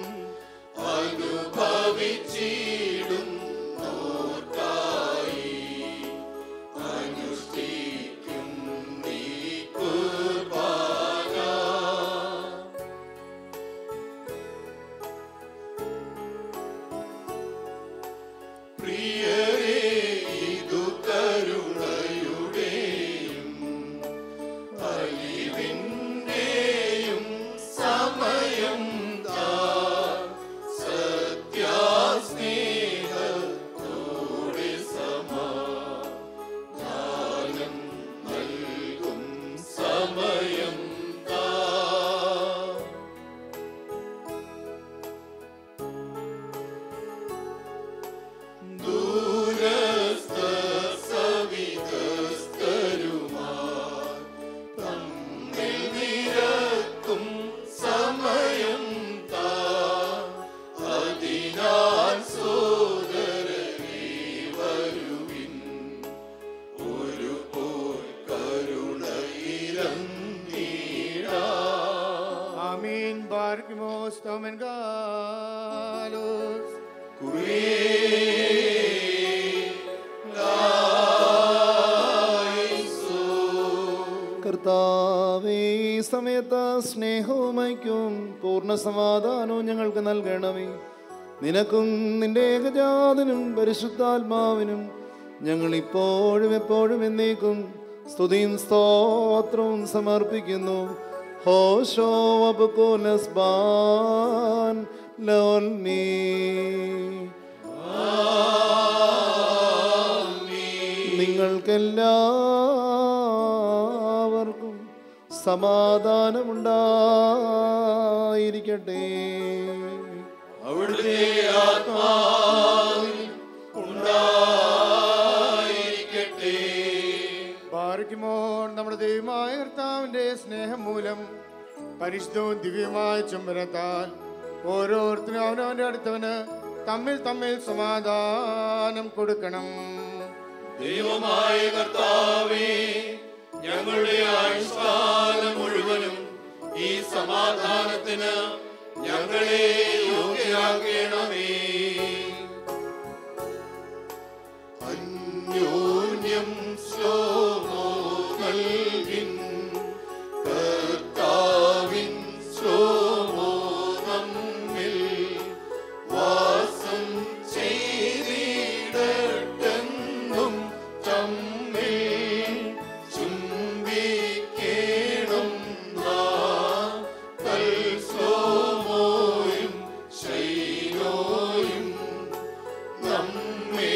അനുഭവിച്ചിടും നോർക്കായി അനുഷ്ഠിക്കും നീ കുർബാന പ്രിയരേ ഇതു കരുണയുടെയും അലിവിന്റെയും സമയം താ സത്യാസ്നേഹത്തോടെ സമാധാനം നൽകും സമയം താ ദൂരസ്ഥ സവിതസ്തരുമാർ തമ്മിൽ നിരക്കും സമയം താ അതിനാൽ സോദരനേ വരുവിൻ ഒരു പോൽ കരുണയിരന്നീടാ ആമീൻ ബാർക്കിമോ സ്തോമൻ ഗാലോസ് കർത്താവേ ഈ സമയത്ത് സ്നേഹവും ഐക്യവും പൂർണ്ണ സമാധാനവും ഞങ്ങൾക്ക് നൽകണമേ നിനക്കും നിന്റെ ഏകജാതനും പരിശുദ്ധാത്മാവിനും ഞങ്ങൾ ഇപ്പോഴും എപ്പോഴും എന്നേക്കും സ്തുതിയും സ്തോത്രവും സമർപ്പിക്കുന്നു ഹോഷോ അബുക്കോലസ്ബാൻ ലോൽമീ നിങ്ങൾക്കെല്ലാവർക്കും സമാധാനമുണ്ടായിരിക്കട്ടെ അവിടുത്തെ ആത്മാവിൽ ഉണ്ടായിരിക്കട്ടെ പാർക്കുമ്പോൾ നമ്മുടെ ദൈവമായ കർത്താവിന്റെ സ്നേഹം മൂലം പരിശുദ്ധവും ദിവ്യമായ ചുംബനത്താൽ ഓരോരുത്തരും അവനവന്റെ അടുത്തവന് തമ്മിൽ തമ്മിൽ സമാധാനം കൊടുക്കണം ദൈവമായ കർത്താവേ ഞങ്ങളുടെ ആയുഷ്കാലം മുഴുവനും ഈ സമാധാനത്തിന് ഞങ്ങളെ യോഗ്യരാക്കണമേ അന്യോന്യം ശ്ലോമോ നൽകിൻ കർത്താവിൻ ശ്ലോമോ നമ്മിൽ വാസം ചെയ്തിടട്ടെന്നും തമ്മിൽ ചുംബിക്കേണം നാം തൽസ്ലോമോയും ശൈലോയും നമ്മെ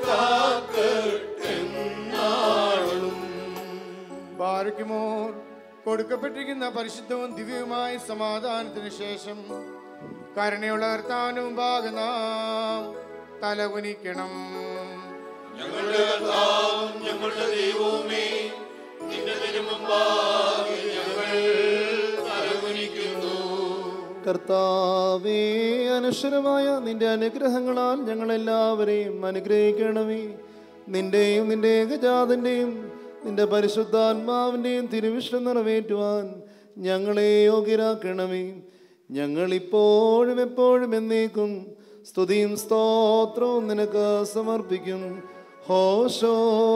കാക്കട്ടെന്നാളും പാർക്കുമോർ കൊടുക്കപ്പെട്ടിരിക്കുന്ന പരിശുദ്ധവും ദിവ്യവുമായ സമാധാനത്തിന് ശേഷം കരുണയുള്ള കർത്താവിന് മുമ്പാകെ നാം തലകുനിക്കണം ഞങ്ങളുടെ കർത്താവും ഞങ്ങളുടെ ദൈവവുമേ നിന്റെ തിരുമുമ്പാകെ ഞങ്ങൾ തലകുനിക്കുന്നു കർത്താവേ അനശ്വരമായ നിന്റെ അനുഗ്രഹങ്ങളാൽ ഞങ്ങളെല്ലാവരെയും അനുഗ്രഹിക്കണമേ നിന്റെയും നിന്റെ ഏകജാതന്റെയും നിന്റെ പരിശുദ്ധാത്മാവിൻ്റെയും തിരുവിഷ്ടം നിറവേറ്റുവാൻ ഞങ്ങളെ യോഗ്യരാക്കണമേ ഞങ്ങൾ ഇപ്പോഴും എപ്പോഴും എന്നേക്കും സ്തുതിയും സ്തോത്രവും നിനക്ക് സമർപ്പിക്കും ഹോഷോ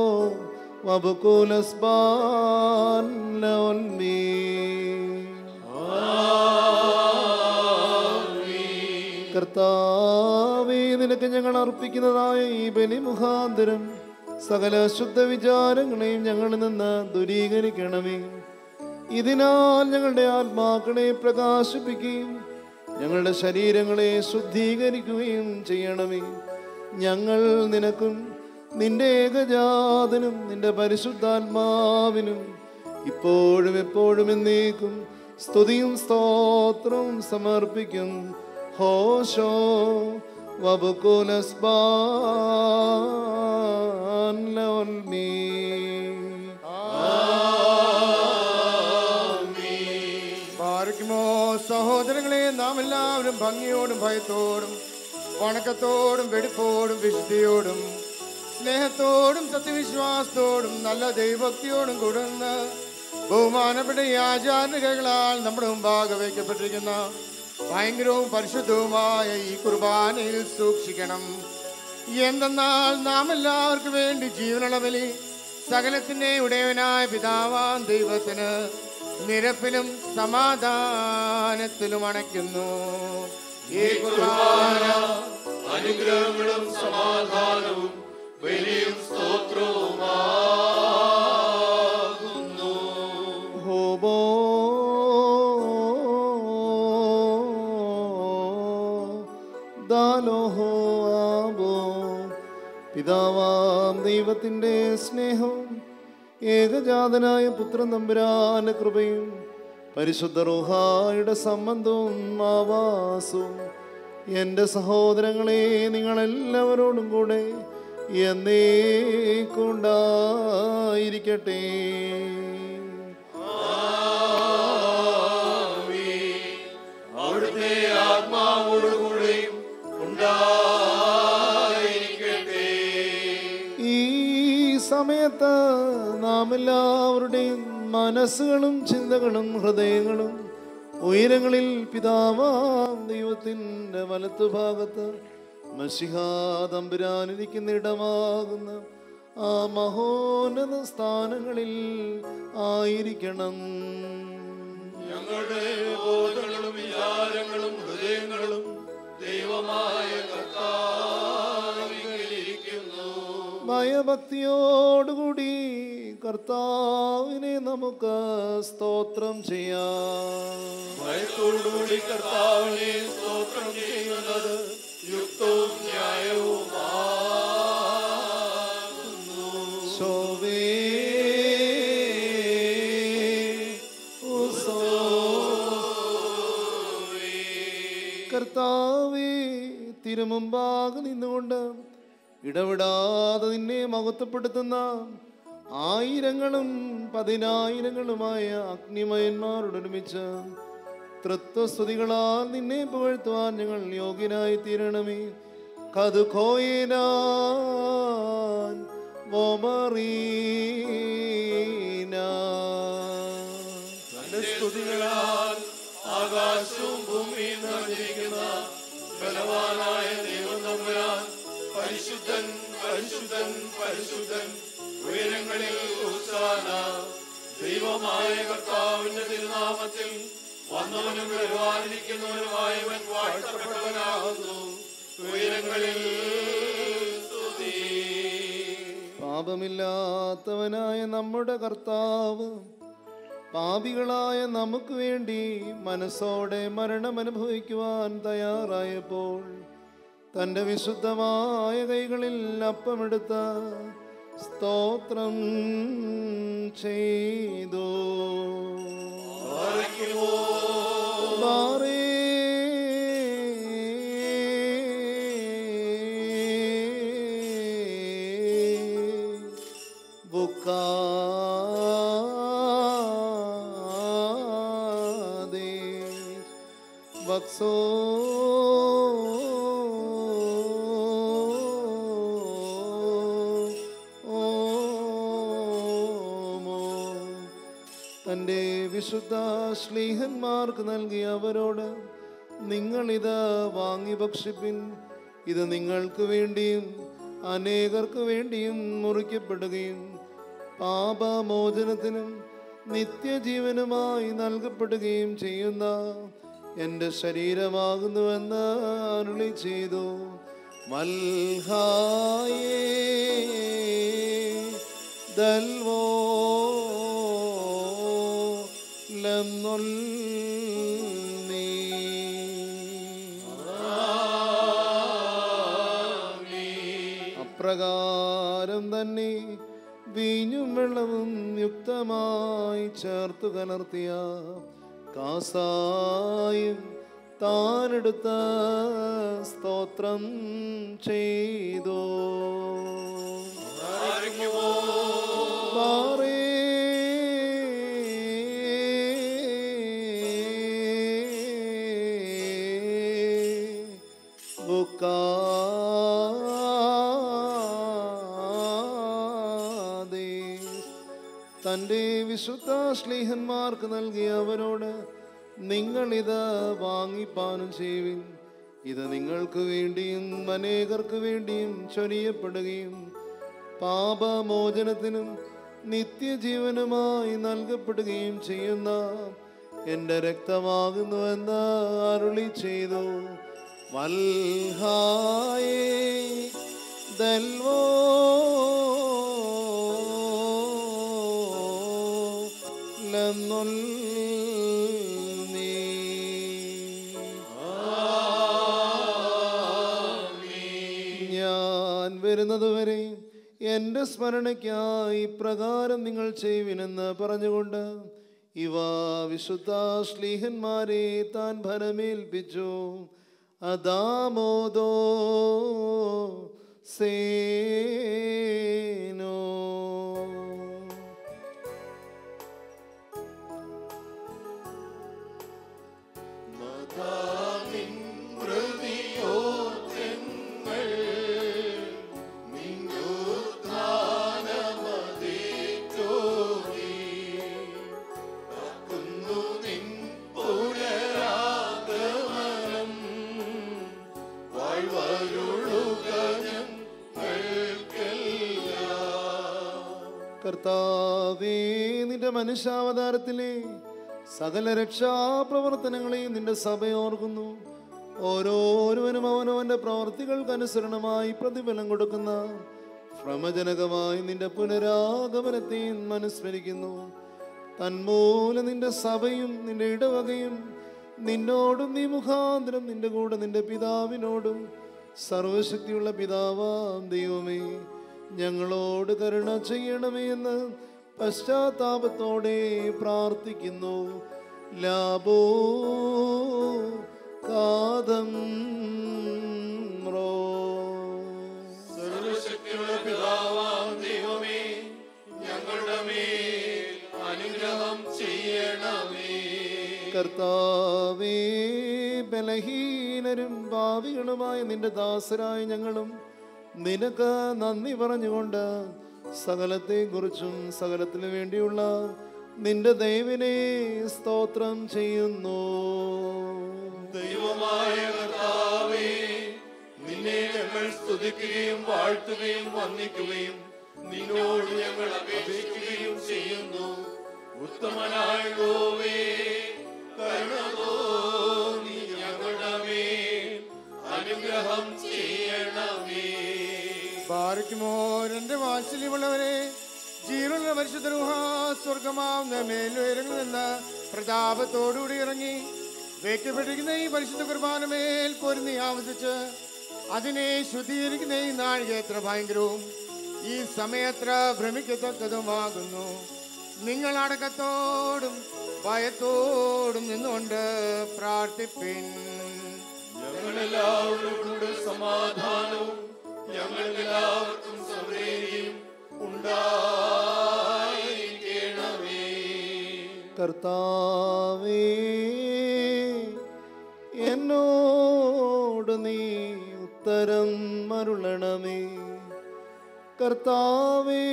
വബുക്കുലസ്ബാൻ ലോൽമീ കർത്താവേ നിനക്ക് ഞങ്ങൾ അർപ്പിക്കുന്നതായ ഈ ബലി മുഖാന്തരം സകല ശുദ്ധ വിചാരങ്ങളെയും ഞങ്ങളിൽ നിന്ന് ദൂരീകരിക്കണമേ ഇതിനാൽ ഞങ്ങളുടെ ആത്മാക്കളെ പ്രകാശിപ്പിക്കുകയും ഞങ്ങളുടെ ശരീരങ്ങളെ ശുദ്ധീകരിക്കുകയും ചെയ്യണമേ ഞങ്ങൾ നിനക്കും നിന്റെ ഏകജാതനും നിന്റെ പരിശുദ്ധാത്മാവിനും ഇപ്പോഴും എപ്പോഴും എന്നേക്കും സ്തുതിയും സ്തോത്രവും സമർപ്പിക്കും ഹോഷോ വബുക്കുലസ്ബാൻ ലോൽമീ പാർക്കുമോ സഹോദരങ്ങളെ നാം എല്ലാവരും ഭംഗിയോടും ഭയത്തോടും വണക്കത്തോടും വെടിപ്പോടും വിശുദ്ധിയോടും സ്നേഹത്തോടും സത്യവിശ്വാസത്തോടും നല്ല ദൈവഭക്തിയോടും കൂടുന്ന ബഹുമാനപ്പെട്ട ഈ ആചാര്യകളാൽ നമ്മുടെ മുമ്പാകെ വയ്ക്കപ്പെട്ടിരിക്കുന്ന ഭയങ്കരവും പരിശുദ്ധവുമായ ഈ കുർബാനയിൽ സൂക്ഷിക്കണം എന്തെന്നാൽ നാം എല്ലാവർക്കും വേണ്ടി ജീവനുള്ള ബലി സകലത്തിന്റെ ഉടയവനായ പിതാവാൻ ദൈവത്തിന് നിരപ്പിലും സമാധാനത്തിലും അണയ്ക്കുന്നു ഈ കുർബാന അനുഗ്രഹങ്ങളും സമാധാനവും ബലിയും സ്തോത്രവുമാകുന്നു ഹോബോ ദാലോഹോ ആബോ പിതാവാം ദൈവത്തിൻ്റെ സ്നേഹവും ഏകജാതനായ പുത്രൻ തമ്പുരാന്റെ കൃപയും പരിശുദ്ധ റൂഹായുടെ സംബന്ധവും ആവാസവും എൻ്റെ സഹോദരങ്ങളെ നിങ്ങളെല്ലാവരോടും കൂടെ എന്നേക്കുണ്ടായിരിക്കട്ടെ അവിടുത്തെ ആത്മാവോടുകൂടെയും ഉണ്ടായിരിക്കട്ടെ ഈ സമയത്ത് നാം എല്ലാവരുടെയും മനസ്സുകളും ചിന്തകളും ഹൃദയങ്ങളും ഉയരങ്ങളിൽ പിതാവാം ദൈവത്തിൻ്റെ വലത്തുഭാഗത്ത് മഷിഹാ തമ്പുരാനിരിക്കുന്ന ഇടമാകുന്ന ആ മഹോന്നത സ്ഥാനങ്ങളിൽ ആയിരിക്കണം ഞങ്ങളുടെ ബോധങ്ങളും വിചാരങ്ങളും ഹൃദയങ്ങളും ദൈവമായ കർത്താവിലിരിക്കുന്നു ഭയഭക്തിയോടുകൂടി കർത്താവിനെ നമുക്ക് സ്തോത്രം ചെയ്യാം ഭയത്തോടുകൂടി കർത്താവിനെ സ്തോത്രം ചെയ്യുന്നത് യുക്തവും ന്യായവുമാകുന്നു ശോഭേ കർത്താവേ തിരുമുമ്പാകെ നിന്നുകൊണ്ട് ഇടവിടാതെ നിന്നെ മഹത്വപ്പെടുത്തുന്ന ആയിരങ്ങളും പതിനായിരങ്ങളുമായ അഗ്നിമയന്മാരോടൊരുമിച്ച് തൃത്വസ്തുതികളാൽ നിന്നെ പുകഴ്ത്തുവാൻ ഞങ്ങൾ യോഗ്യനായി തീരണമേ കതുഖോയിനാൻ തന്റെ സ്തുതികളാൽ ആകാശവും ഭൂമിയും നിറഞ്ഞിരിക്കുന്ന ബലവാനായ ദൈവം തമ്പുരാൻ പരിശുദ്ധൻ പരിശുദ്ധൻ പരിശുദ്ധൻ ഉയരങ്ങളിൽ ഉത്സാന ദൈവമായ കർത്താവിന്റെ തിരുനാമത്തിൽ വന്നവനും വരുവാനിരിക്കുന്നവനുമായവൻ വാഴ്ത്തപ്പെട്ടവനാകുന്നു ഉയരങ്ങളിൽ സ്തുതി പാപമില്ലാത്തവനായ നമ്മുടെ കർത്താവ് പാപികളായ നമുക്ക് വേണ്ടി മനസ്സോടെ മരണം അനുഭവിക്കുവാൻ തയ്യാറായപ്പോൾ തൻ്റെ വിശുദ്ധമായ കൈകളിൽ അപ്പമെടുത്ത സ്തോത്രം ചെയ്തു ബാറേ ബുക്കാതെ വക്സോ തൻ്റെ വിശുദ്ധ ശ്ലീഹന്മാർക്ക് നൽകിയ അവരോട് നിങ്ങളിത് വാങ്ങി ഭക്ഷിപ്പിൻ ഇത് നിങ്ങൾക്ക് വേണ്ടിയും അനേകർക്ക് വേണ്ടിയും മുറിക്കപ്പെടുകയും പാപമോചനത്തിനും നിത്യജീവനുമായി നൽകപ്പെടുകയും ചെയ്യുന്ന എൻ്റെ ശരീരമാകുന്നുവെന്ന് അരുളി ചെയ്തു മൽഹായേ ദൽവോ ലന്നൊല്ലീ. അപ്രകാരം തന്നെ വീഞ്ഞും വെള്ളവും യുക്തമായി ചേർത്തു കലർത്തിയ കാസായും താനെടുത്ത സ്തോത്രം ചെയ്തു മാറേ ബുക്കാതെ തൻ്റെ വിശുദ്ധ സ്നേഹന്മാർക്ക് നൽകിയ അവരോട് നിങ്ങളിത് വാങ്ങിപ്പാനം ചെയ്യുവിൻ ഇത് നിങ്ങൾക്ക് വേണ്ടിയും അനേകർക്ക് വേണ്ടിയും ചൊരിയപ്പെടുകയും പാപമോചനത്തിനും നിത്യജീവനുമായി നൽകപ്പെടുകയും ചെയ്യുന്ന എൻ്റെ രക്തമാകുന്നുവെന്ന് അരുളി ചെയ്തു വൽഹായേ ദൽവോ ഞാൻ വരുന്നതുവരെ എൻ്റെ സ്മരണയ്ക്കായി പ്രകാരം നിങ്ങൾ ചെയ്യുവിനെന്ന് പറഞ്ഞുകൊണ്ട് ഇവ വിശുദ്ധ ശ്ലീഹന്മാരെ താൻ ഫലമേൽപ്പിച്ചു അദാമോദോ സേനോ വാഴ്വരുളുക ഞങ്ങൾക്കെല്ലാം കർത്താവേ നിന്റെ മനുഷ്യാവതാരത്തിലെ സകല രക്ഷാപ്രവർത്തനങ്ങളെയും നിന്റെ സഭയോർക്കുന്നു ഓരോരുവനും അവനവന്റെ പ്രവർത്തികൾക്കനുസരണമായി പ്രതിഫലം കൊടുക്കുന്ന ഭ്രമജനകമായി നിന്റെ പുനരാഗമനത്തെയും അനുസ്മരിക്കുന്നു തന്മൂലം നിന്റെ സഭയും നിന്റെ ഇടവകയും നിന്നോടും നീ മുഖാന്തരം നിന്റെ കൂടെ നിന്റെ പിതാവിനോടും സർവശക്തിയുള്ള പിതാവാം ദൈവമേ ഞങ്ങളോട് കരുണ ചെയ്യണമേ എന്ന് പശ്ചാത്താപത്തോടെ പ്രാർത്ഥിക്കുന്നു ലാഭോ കാതം റോ സർവശക്തിയുള്ള പിതാവാം ദൈവമേ ഞങ്ങളുടെ മേൽ അനുഗ്രഹം ചെയ്യണമേ കർത്താവേ ബലഹീനരും ഭാവികളുമായ നിന്റെ ദാസരായ ഞങ്ങളും നിനക്ക് നന്ദി പറഞ്ഞുകൊണ്ട് സകലത്തെക്കുറിച്ചും സകലത്തിനു വേണ്ടിയുള്ള നിന്റെ ദൈവനെ സ്തോത്രം ചെയ്യുന്നു ദൈവമായ കർത്താവേ നിന്നെ ഞങ്ങൾ സ്തുതിക്കുകയും വാഴ്ത്തുകയും വന്ദിക്കുകയും നിന്നോട് ഞങ്ങൾ അപേക്ഷിക്കുകയും ചെയ്യുന്നു ഉത്തമനായ യഹോവേ, കരുണ തോന്നി ഞങ്ങളുടെ മേൽ അനുഗ്രഹം ചെയ്യണമേ ബാറിക്കുമോ എന്റെ വാത്സല്യമുള്ളവരെ ജീവനുള്ള പരിശുദ്ധ രൂഹ സ്വർഗമാവുന്ന മേലുയരങ്ങളിൽ നിന്ന് പ്രതാപത്തോടുകൂടി ഇറങ്ങി വയ്ക്കപ്പെട്ടിരിക്കുന്ന ഈ പരിശുദ്ധ കുർബാന മേൽ പൊരുന്നി ആവസിച്ച് അതിനെ ശുദ്ധീകരിക്കുന്ന ഈ നാഴിക എത്ര ഭയങ്കരവും ഈ സമയത്ര ഭ്രമിക്കത്തക്കതുമാകുന്നു നിങ്ങൾ അടക്കത്തോടും ഭയത്തോടും നിന്നുകൊണ്ട് പ്രാർത്ഥിപ്പിൻ ഞങ്ങളെല്ലാവരും കൂടെ സമാധാനവും ഞങ്ങൾക്കെല്ലാവർക്കും സമൃദ്ധിയും ഉണ്ടായിരിക്കണമേ കർത്താവേ എന്നോട് നീ ഉത്തരം മരുളണമേ കർത്താവേ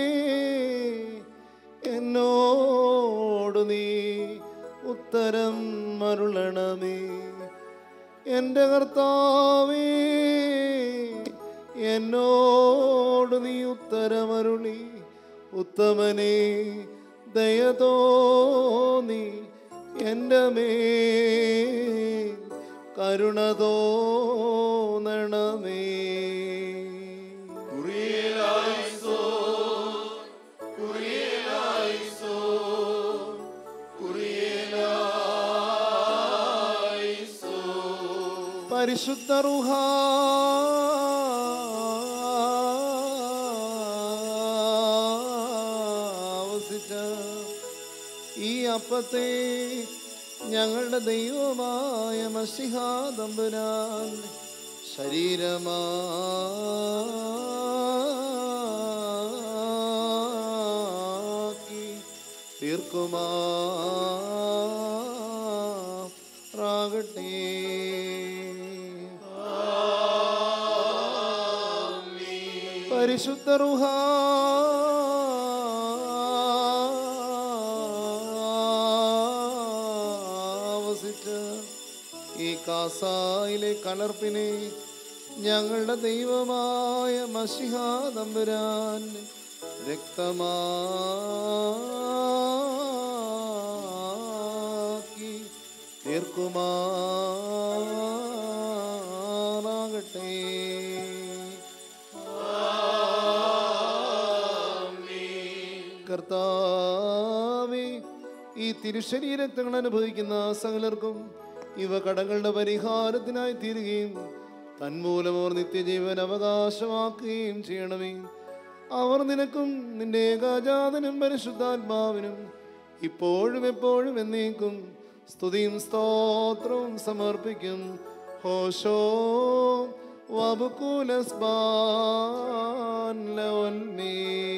എന്നോട് നീ ഉത്തരം മരുളണമേ എൻ്റെ കർത്താവേ എന്നോട് നീ ഉത്തരമരുളി ഉത്തമനെ ദയതോന്നി എൻ്റെ മേ കരുണ തോന്നണമേ കുറിയലായിസോ കുറിയലായിസോ കുറിയലായിസോ പരിശുദ്ധ റുഹ ആവസിച്ച ഈ അപ്പത്തെ ഞങ്ങളുടെ ദൈവമായ മസിഹാദമ്പുരാൻ ശരീരമാക്കി തീർക്കുമാറാകട്ടെ പരിശുദ്ധ റുഹ ആവസിച്ച് ഈ കാസായിലെ കലർപ്പിനെ ഞങ്ങളുടെ ദൈവമായ മഷിഹാ തമ്പുരാൻ രക്തമാക്കി തീർക്കുമാറാകട്ടെ കർത്താവേ ഈ തിരുശരീരക്തങ്ങൾ അനുഭവിക്കുന്ന സകലർക്കും ഇവ കടങ്ങളുടെ പരിഹാരത്തിനായി തീരുകയും തന്മൂലം അവർ നിത്യജീവൻ അവകാശമാക്കുകയും ചെയ്യണമേ അവർ നിനക്കും നിന്റെ ഏകാജാതനും പരിശുദ്ധാത്മാവിനും ഇപ്പോഴും എപ്പോഴും എന്നേക്കും സ്തുതിയും സ്തോത്രവും സമർപ്പിക്കും ഹോശോ വബുക്കുലസ്ബാൻ ലവൽമീ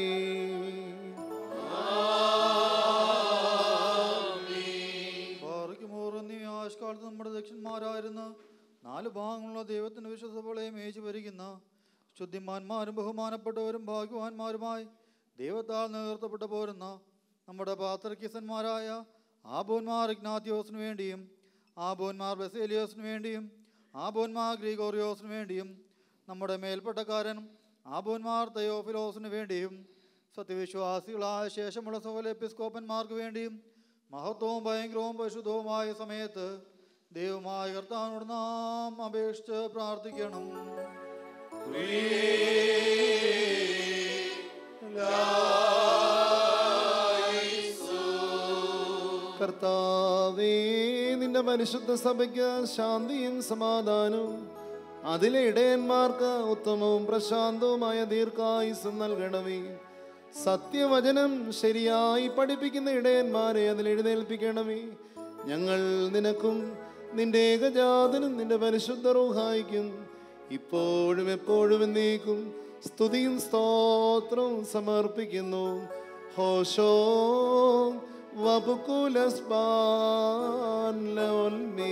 പാറയ്ക്കുമോർ എന്നീ ആഷ്കാലത്ത് നമ്മുടെ ദക്ഷന്മാരായിരുന്ന നാല് ഭാഗങ്ങളുള്ള ദൈവത്തിന്റെ വിശ്വസഭകളെ മേച്ചു ഭരിക്കുന്ന ശുദ്ധിമാന്മാരും ബഹുമാനപ്പെട്ടവരും ഭാഗ്യവാന്മാരുമായി ദൈവത്താൽ നിലനിർത്തപ്പെട്ടു പോരുന്ന നമ്മുടെ പാത്രക്കിസന്മാരായ ആബോന്മാർ ഇഗ്നാത്തിയോസിന് വേണ്ടിയും ആബോന്മാർ ബസേലിയോസിന് വേണ്ടിയും ആബോന്മാർ ഗ്രീഗോറിയോസിന് വേണ്ടിയും നമ്മുടെ മേൽപ്പെട്ടക്കാരൻ ആബോന്മാർ തയോഫിലോസിന് വേണ്ടിയും സത്യവിശ്വാസികളായ ശേഷമുള്ള സകല എപ്പിസ്കോപ്പന്മാർക്ക് വേണ്ടിയും മഹത്വവും ഭയങ്കരവും പരിശുദ്ധവുമായ സമയത്ത് ദൈവമായ കർത്താവിനോട് നാം അപേക്ഷിച്ച് പ്രാർത്ഥിക്കണം കർത്താവേ നിന്റെ പരിശുദ്ധ സഭയ്ക്ക് ശാന്തിയും സമാധാനവും അതിലെ ഇടയന്മാർക്ക് ഉത്തമവും പ്രശാന്തവുമായ ദീർഘായുസും നൽകണമേ സത്യവചനം ശരിയായി പഠിപ്പിക്കുന്ന ഇടയന്മാരെ അതിൽ എഴുന്നേൽപ്പിക്കണമേ ഞങ്ങൾ നിനക്കും നിന്റെ ഏകജാതനും നിന്റെ പരിശുദ്ധ റൂഹായിക്കും ഇപ്പോഴും എപ്പോഴും എന്നേക്കും സ്തുതിയും സ്തോത്രവും സമർപ്പിക്കുന്നു ഹോഷോ വബുക്കുലസ്പാൻ ലോൽമീ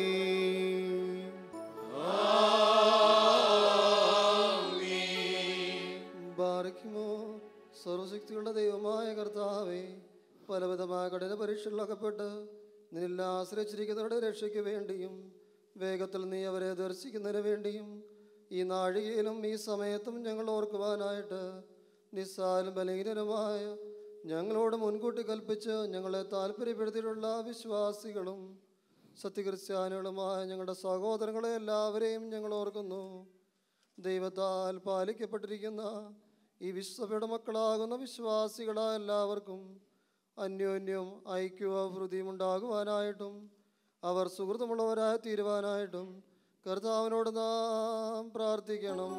ബാരയ്ക്കുമോ സർവശക്തിയുള്ള ദൈവമായ കർത്താവേ പലവിധമായ കഠിന പരീക്ഷകളിലകപ്പെട്ട് നിന്നിൽ ആശ്രയിച്ചിരിക്കുന്നവരുടെ രക്ഷയ്ക്ക് വേണ്ടിയും വേഗത്തിൽ നീ അവരെ ദർശിക്കുന്നതിന് വേണ്ടിയും ഈ നാഴികയിലും ഈ സമയത്തും ഞങ്ങൾ ഓർക്കുവാനായിട്ട് നിസ്സാരും ബലഹീനരുമായ ഞങ്ങളോട് മുൻകൂട്ടി കൽപ്പിച്ച് ഞങ്ങളെ താല്പര്യപ്പെടുത്തിയിട്ടുള്ള വിശ്വാസികളും സത്യക്രിസ്ത്യാനികളുമായ ഞങ്ങളുടെ സഹോദരങ്ങളെ എല്ലാവരെയും ഞങ്ങൾ ഓർക്കുന്നു ദൈവത്താൽ പാലിക്കപ്പെട്ടിരിക്കുന്ന ഈ വിശ്വസഭയുടെ മക്കളാകുന്ന വിശ്വാസികളായ എല്ലാവർക്കും അന്യോന്യം ഐക്യവും ഹൃദയം ഉണ്ടാകുവാനായിട്ടും അവർ സുഹൃത്തുമുള്ളവരായി തീരുവാനായിട്ടും കർത്താവിനോട് നാം പ്രാർത്ഥിക്കണം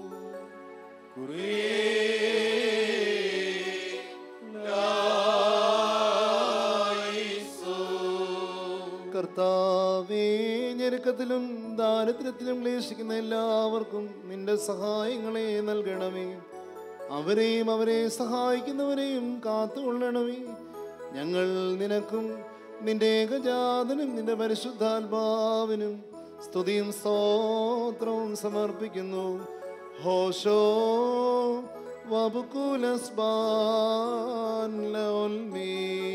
കർത്താവേ ഞെരുക്കത്തിലും ദാരിദ്ര്യത്തിലും ക്ലേശിക്കുന്ന എല്ലാവർക്കും നിന്റെ സഹായങ്ങളെ നൽകണമേ അവരെയും അവരെ സഹായിക്കുന്നവരെയും കാത്തുകൊള്ളണമേ ഞങ്ങൾ നിനക്കും നിന്റെ ഏകജാതനും നിന്റെ പരിശുദ്ധാത്മാവിനും സ്തുതിയും സ്തോത്രവും സമർപ്പിക്കുന്നു ഹോഷോ വബുക്കുലസ്ബാൻ ലോൽമീ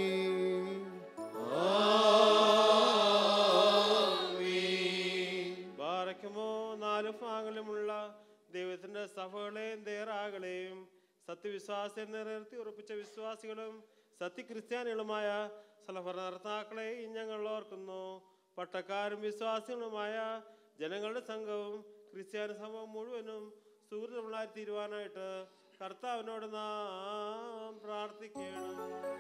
ബാറയ്ക്കുമോ നാല് ഭാഗങ്ങളുമുള്ള ദൈവത്തിന്റെ സഭകളെയും ദേറാകളെയും സത്യവിശ്വാസം നിലനിർത്തി ഉറപ്പിച്ച വിശ്വാസികളും സത്യക്രിസ്ത്യാനികളുമായ സലഭർത്താക്കളെയും ഞങ്ങൾ ഓർക്കുന്നു പട്ടക്കാരും വിശ്വാസികളുമായ ജനങ്ങളുടെ സംഘവും ക്രിസ്ത്യാനി സമൂഹം മുഴുവനും സുഹൃത്തുക്കളായി തീരുവാനായിട്ട് കർത്താവിനോട് നാം പ്രാർത്ഥിക്കണം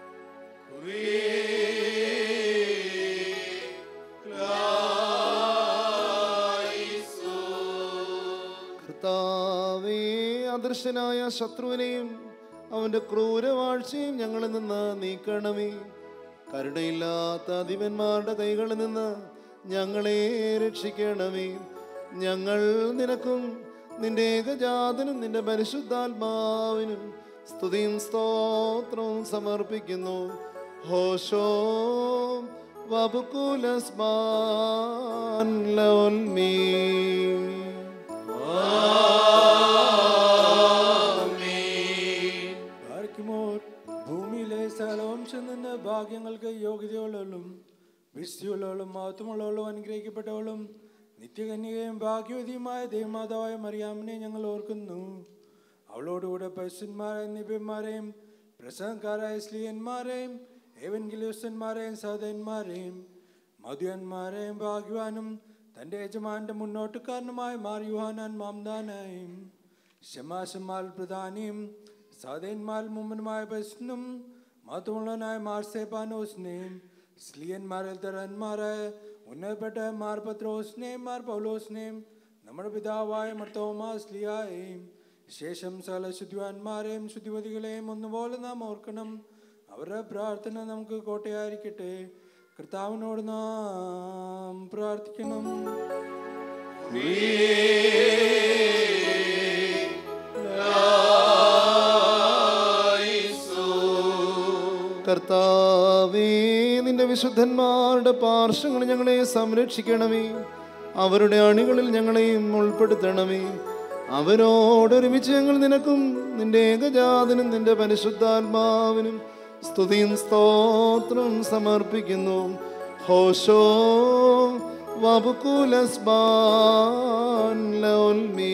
കർത്താവേ അദൃശ്യനായ ശത്രുവിനെയും അവന്റെ ക്രൂരവാഴ്ചയും ഞങ്ങളിൽ നിന്ന് നീക്കണമേ കരുണയില്ലാത്ത അധിപന്മാരുടെ കൈകളിൽ നിന്ന് ഞങ്ങളെ രക്ഷിക്കണമേ ഞങ്ങൾ നിനക്കും നിന്റെ ഏകജാതനും നിന്റെ പരിശുദ്ധാത്മാവിനും സ്തുതിയും സ്തോത്രവും സമർപ്പിക്കുന്നു ഹോഷോ വബുക്കുലസ്മാൻ ലോൽമീ പാർക്കുമോർ ഭൂമിയിലെ സകലവംശം നിന്ന് ഭാഗ്യങ്ങൾക്ക് യോഗ്യതയുള്ളവളും വിശുദ്ധിയുള്ളവളും മഹത്വമുള്ളവളും അനുഗ്രഹിക്കപ്പെട്ടവളും നിത്യകന്യകയും ഭാഗ്യവതിയുമായ ദേവമാതാവായ മറിയാമിനെ ഞങ്ങൾ ഓർക്കുന്നു അവളോടുകൂടെ പശുന്മാരായ നിബ്യന്മാരെയും പ്രസംഗക്കാരായ സ്ത്രീയന്മാരെയും ഏവൻഗിലിയസ്തന്മാരെയും സഹോദരന്മാരെയും മധുയന്മാരെയും ഭാഗ്യവാനും തൻ്റെ യജമാന്റെ മുന്നോട്ടുകാരനുമായ മാറിയുഹാനാൻ മാംദാനായും ഷമാശമാൽ പ്രധാനിയും സാധേന്മാൽ മുമ്പനുമായ ബസ്നും മഹത്വമുള്ളവനായ മാർസേപ്പാനോസിനെയും സ്ലിയന്മാരിൽ തരന്മാരായ ഉന്നതപ്പെട്ട മാർ പത്രോസിനെയും മാർ പൗലോസിനെയും നമ്മുടെ പിതാവായ മർത്തോമാ സ്ലിയായെയും ശേഷം സകല ശുദ്ധിവാന്മാരെയും ശുദ്ധിമതികളെയും ഒന്നുപോലെ നാം ഓർക്കണം അവരുടെ പ്രാർത്ഥന നമുക്ക് കോട്ടയായിരിക്കട്ടെ കർത്താവിനോട് നാം പ്രാർത്ഥിക്കണം കർത്താവേ നിന്റെ വിശുദ്ധന്മാരുടെ പാർശ്വങ്ങൾ ഞങ്ങളെ സംരക്ഷിക്കണമേ അവരുടെ അണികളിൽ ഞങ്ങളെയും ഉൾപ്പെടുത്തണമേ അവരോടൊരുമിച്ച് ഞങ്ങൾ നിനക്കും നിന്റെ ഏകജാതനും നിന്റെ പരിശുദ്ധാത്മാവിനും സ്തുതിയും സ്തോത്രവും സമർപ്പിക്കുന്നു ഹോഷോ വബുക്കുലസ്ബാൻ ലോൽമീ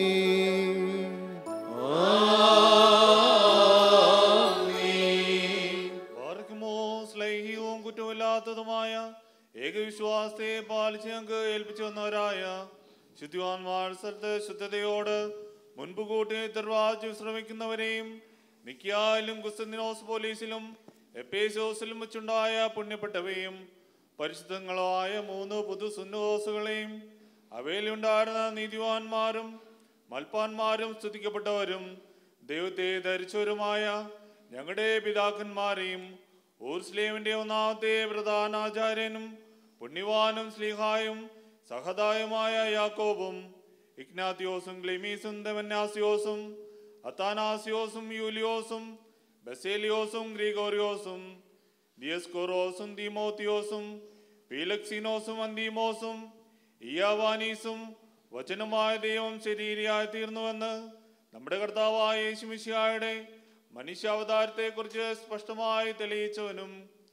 ശുദ്ധിവാന്മാർ സ്ഥലത്ത് ശുദ്ധതയോട് മുൻപ് കൂട്ടി നിർവാചു ശ്രമിക്കുന്നവരെയും നിക്കിയായാലും കുസ്തന്തിനോസ് പോലീസിലും എപ്പേസോസിലും വെച്ചുണ്ടായ പുണ്യപ്പെട്ടവയും പരിശുദ്ധങ്ങളായ മൂന്ന് പുതു സുന്നോസുകളെയും അവയിലുണ്ടായിരുന്ന നീതിവാന്മാരും മൽപ്പാന്മാരും സ്തുതിക്കപ്പെട്ടവരും ദൈവത്തെ ധരിച്ചവരുമായ ഞങ്ങളുടെ പിതാക്കന്മാരെയും ഊർസ്ലേമിന്റെ ഒന്നാമത്തെ പ്രധാനാചാര്യനും പുണ്യവാനും സ്ലീഹായും സഹതായുമായ യാക്കോബും ഇഗ്നാത്തിയോസും ക്ലിമീസും ദമന്യാസിയോസും അത്താനാസിയോസും യൂലിയോസും ബസേലിയോസും ഗ്രിഗോറിയോസും ദിയസ്കോറോസും ദീമോത്തിയോസും പീലക്സിനോസും അന്തീമോസും ഇയാവാനീസും വചനമായ ദൈവം ശരീരയായി തീർന്നുവെന്ന് നമ്മുടെ കർത്താവായ യേശുമിശിയായുടെ മനുഷ്യാവതാരത്തെക്കുറിച്ച് സ്പഷ്ടമായി തെളിയിച്ചവനും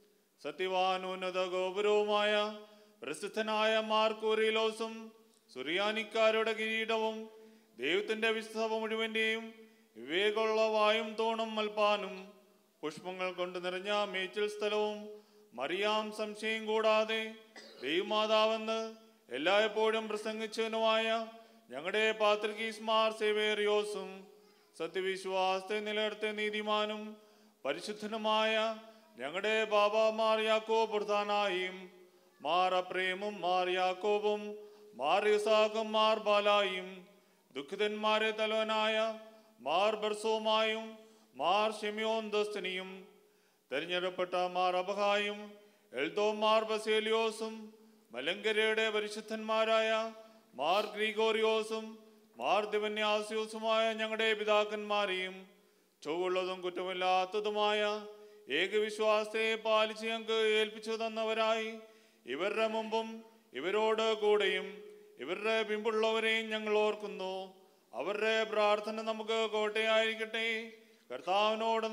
സത്യവാനുന്നത ഗോപുരവുമായ പ്രസിദ്ധനായ മാർക്കൂറിലോസും സുറിയാനിക്കാരുടെ കിരീടവും ദൈവത്തിന്റെ വിശ്വസഭ മുഴുവന്റെയും വിവേകമുള്ള വായും തോണും മൽപ്പാനും പുഷ്പങ്ങൾ കൊണ്ട് നിറഞ്ഞ മേച്ചിൽ സ്ഥലവും മറിയാം സംശയം കൂടാതെ ദൈവമാതാവെന്ന് എല്ലായ്പ്പോഴും പ്രസംഗിച്ചവനുമായ ഞങ്ങളുടെ പാത്രികീസ്മാർ സേവേറിയോസും സത്യവിശ്വാസത്തെ നിലനിർത്തിയ നീതിമാനും പരിശുദ്ധനുമായ ഞങ്ങളുടെ ബാബാമാർ യാക്കോ പ്രധാനായും മാർ അപ്രേമും മാർ യാക്കോബും മാർ ഇസാഖും മാർ ബാലായും ദുഃഖിതന്മാരെ തലവനായ മാർ ബർസോമായും മാർ ഷെമിയോൻ ദോസ്തനിയും തെരഞ്ഞെടുപ്പെട്ട മാർ അബഹായും എൽദോ മാർ ബസേലിയോസും മലങ്കരയുടെ പരിശുദ്ധന്മാരായ മാർ ഗ്രിഗോറിയോസും മാർ ദിവന്യാസിയോസുമായ ഞങ്ങളുടെ പിതാക്കന്മാരെയും ചൊവ്വുള്ളതും കുറ്റമില്ലാത്തതുമായ ഏകവിശ്വാസത്തെ പാലിച്ച് ഞങ്ങൾക്ക് ഏൽപ്പിച്ചു തന്നവരായി ഇവരുടെ മുമ്പും ഇവരോട് കൂടെയും ഇവരുടെ പിമ്പുള്ളവരെയും ഞങ്ങൾ ഓർക്കുന്നു അവരുടെ പ്രാർത്ഥന നമുക്ക് കോട്ടയായിരിക്കട്ടെ കർത്താവിനോട്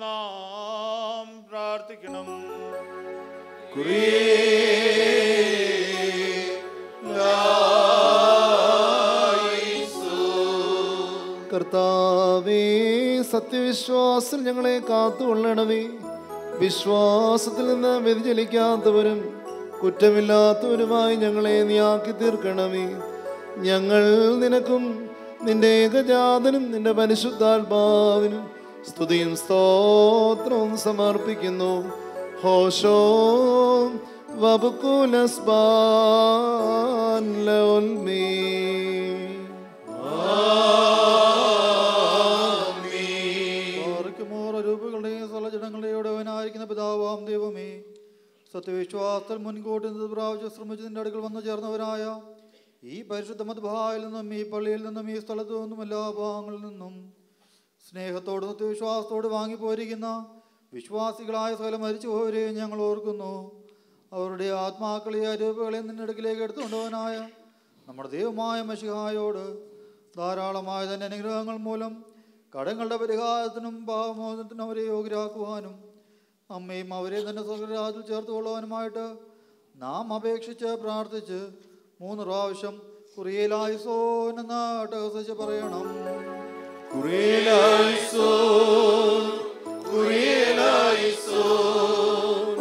നാം പ്രാർത്ഥിക്കണം കർത്താവേ സത്യവിശ്വാസത്തിൽ ഞങ്ങളെ കാത്തുകൊള്ളണമേ വിശ്വാസത്തിൽ നിന്ന് വ്യതിചലിക്കാത്തവരും കുറ്റമില്ലാത്തവരുമായി ഞങ്ങളെ നീയാക്കി തീർക്കണമേ ഞങ്ങൾ നിനക്കും നിന്റെ ഏകജാതനും നിന്റെ പരിശുദ്ധാത്മാവിനും സ്തുതിയും സ്തോത്രവും സമർപ്പിക്കുന്നു ഹോഷോ വബുക്കുലസ്ബാൻ ലോൽമീ പാറയ്ക്കുമോർ അരൂപങ്ങളുടെയും സ്ഥലജടങ്ങളുടെയും ഉടവനായിരിക്കുന്ന പിതാവാം ദൈവമേ സത്യവിശ്വാസത്തിൽ മുൻകൂട്ടി നിന്ന് പ്രാവശ്യം ശ്രമിച്ച് നിന്റെ അടുക്കൽ വന്നു ചേർന്നവരായ ഈ പരിശുദ്ധ മധുഭായിൽ നിന്നും ഈ പള്ളിയിൽ നിന്നും ഈ സ്ഥലത്തു നിന്നും എല്ലാ ഭാഗങ്ങളിൽ നിന്നും സ്നേഹത്തോട് സത്യവിശ്വാസത്തോട് വാങ്ങിപ്പോയിരിക്കുന്ന വിശ്വാസികളായ സ്ഥലം മരിച്ചുപോയവരെയും ഞങ്ങൾ ഓർക്കുന്നു അവരുടെ ആത്മാക്കളെ അരൂപകളെ നിന്റെ അടുക്കിലേക്ക് എടുത്തുകൊണ്ടുപോകാനായ നമ്മുടെ ദൈവമായ മഷിഹായോട് ധാരാളമായ തന്നെ അനുഗ്രഹങ്ങൾ മൂലം കടങ്ങളുടെ പരിഹാരത്തിനും പാവമോചനത്തിനും അവരെ യോഗ്യരാക്കുവാനും അമ്മയും അവരെ തന്നെ സ്വർഗരാജിൽ ചേർത്ത് കൊള്ളുവാനുമായിട്ട് നാം അപേക്ഷിച്ച് പ്രാർത്ഥിച്ച് മൂന്ന് പ്രാവശ്യം കുറിയലായുസോൻ എന്ന് അട്ടഹസിച്ച് പറയണം കുറിയലായിസോൻ കുറിയലായിസോൻ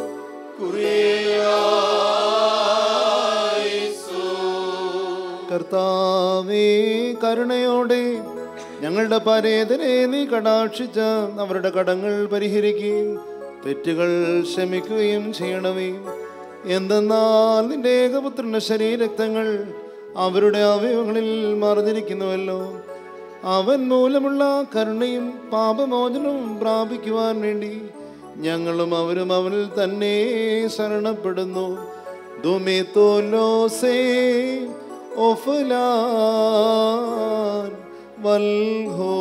കുറിയലായിസോൻ കർത്താവേ കരുണയോടെ ഞങ്ങളുടെ പരേതരെ നീ കടാക്ഷിച്ച അവരുടെ കടങ്ങൾ പരിഹരിക്കുകയും തെറ്റുകൾ ക്ഷമിക്കുകയും ചെയ്യണമേ എന്തെന്നാൽ നിന്റെ ഏകപുത്രന്റെ ശരീരക്തങ്ങൾ അവരുടെ അവയവങ്ങളിൽ മറഞ്ഞിരിക്കുന്നുവല്ലോ അവൻ മൂലമുള്ള കരുണയും പാപമോചനവും പ്രാപിക്കുവാൻ വേണ്ടി ഞങ്ങളും അവരും അവനിൽ തന്നെ ശരണപ്പെടുന്നു ദുമിത്തോലോസേ ഒഫലാൻ വൽഹോ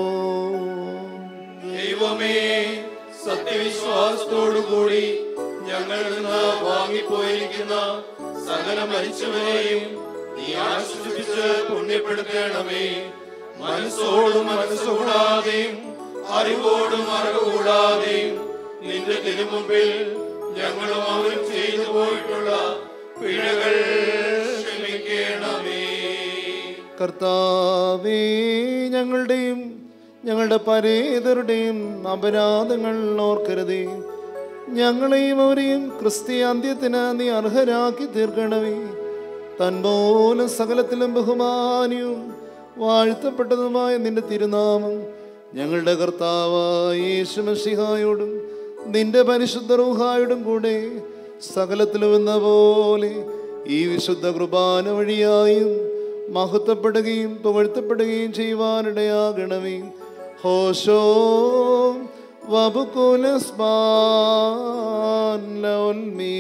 ദൈവമേ സത്യവിശ്വാസത്തോടുകൂടി ഞങ്ങളിൽ നിന്ന് വാങ്ങിപ്പോയിരിക്കുന്ന സകല മരിച്ചവരെയും നീ ആശ്വസിപ്പിച്ച് പുണ്യപ്പെടുത്തണമേ മനസ്സോടും മനസ്സുകൂടാതെയും അറിവോടും അറിവ് കൂടാതെയും നിന്റെ തിരുമുമ്പിൽ ഞങ്ങളും അവരും ചെയ്തു പോയിട്ടുള്ള പിഴകൾ ക്ഷമിക്കണമേ കർത്താവേ ഞങ്ങളുടെയും ഞങ്ങളുടെ പരേതരുടെയും അപരാധങ്ങൾ ഓർക്കരുതേ ഞങ്ങളെയും അവരെയും ക്രിസ്ത്യാന്ത്യത്തിന് നീ അർഹരാക്കി തീർക്കണമേ തൻമൂലം സകലത്തിലും ബഹുമാനിയും വാഴ്ത്തപ്പെട്ടതുമായ നിന്റെ തിരുനാമം ഞങ്ങളുടെ കർത്താവായ യേശുമഷിഹായോടും നിന്റെ പരിശുദ്ധ റൂഹായോടും കൂടെ സകലത്തിലും എന്ന പോലെ ഈ വിശുദ്ധ കുർബാന വഴിയായും മഹത്വപ്പെടുകയും പുകഴ്ത്തപ്പെടുകയും ചെയ്യുവാനിടയാകണമേ ഹോശോ വബുകുലസ്മാൻ ലൗൽമീ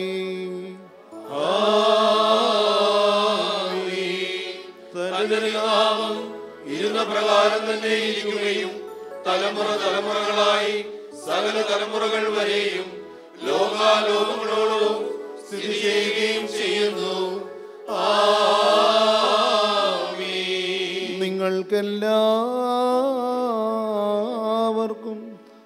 തനതിരുനാമം ഇരുന്ന പ്രകാരം തന്നെ ഇരിക്കുകയും തലമുറ തലമുറകളായി സകല തലമുറകൾ വരെയും ലോകാലോകങ്ങളോടും സ്ഥിതി ചെയ്യുകയും ചെയ്യുന്നു ആമീൻ. നിങ്ങൾക്കെല്ലാവർക്കും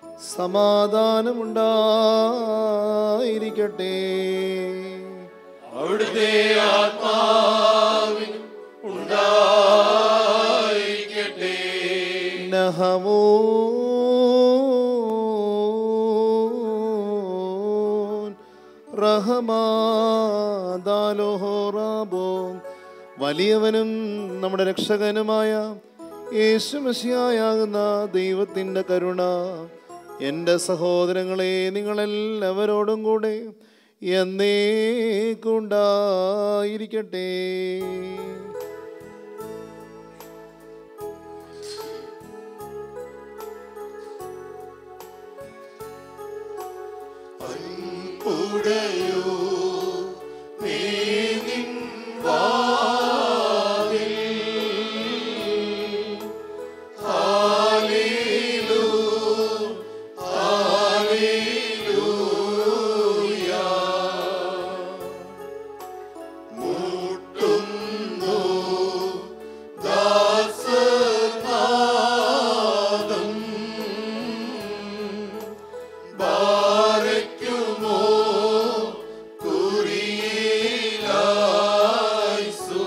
സമാധാനമുണ്ടായിരിക്കട്ടെ അവിടുത്തെ ആത്മാവിനും ഉണ്ടായിരിക്കട്ടെ നഹമോ റഹമാദാലോഹോറാബോ വലിയവനും നമ്മുടെ രക്ഷകനുമായ യേശുമശിയായാകുന്ന ദൈവത്തിൻ്റെ കരുണ എൻ്റെ സഹോദരങ്ങളെ നിങ്ങളെല്ലാവരോടും കൂടെ എന്നേക്കുണ്ടായിരിക്കട്ടെ ഉടയോ നീങ്ങിൻ വാതിൽ ഹാലേലൂ ഹാലേലൂയ മുട്ടുന്നു ദാസനാദം ബാരയ്ക്കുമോ കുറിയിലായിസോ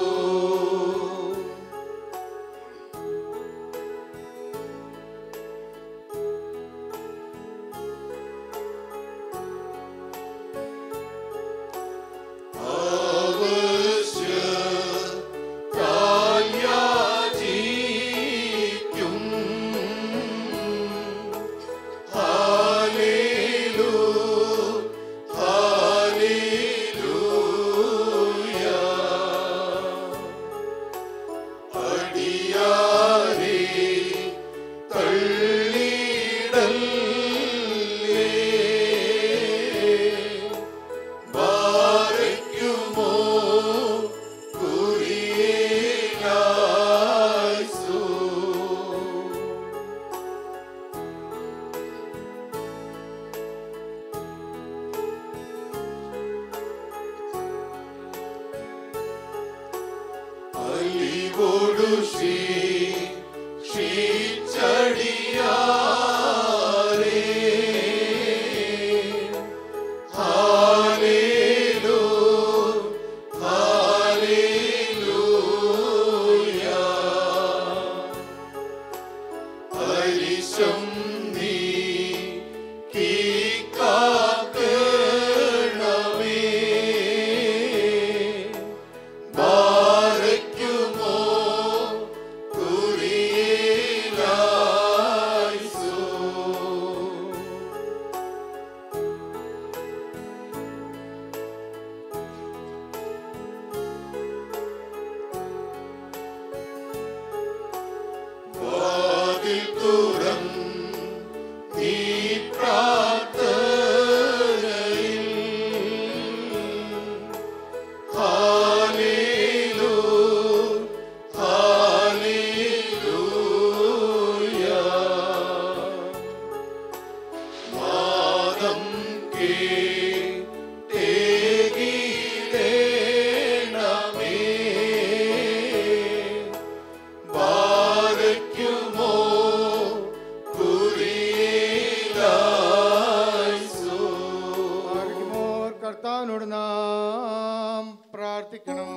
അവശ്യ കാല്യാജിക്കും ഹാലേലൂ ഹാലേലൂയ അടിയാരേ തള്ളിടല്ലേ ബാരയ്ക്കുമോ കുറിയിലായിസോ അലിവോടു ശ്രീ ക്ഷീച്ചടിയാരേ ഹാലേലൂ ഹാലേലൂയ പരിശം നീ കീക്കാക്കണമേ ബാരയ്ക്കുമോ കുറിയിലായിസോ വാതിൽ തുറം നീ പ്രാർത്ഥനയിൽ ഹാലേലൂ ഹാലേലൂയ മാദം കേടേണമേ ബാരയ്ക്കുമോ കുറിയിലായിസോ ആർക്കുമോർ കർത്താവിനോട് നാം പ്രാർത്ഥിക്കണം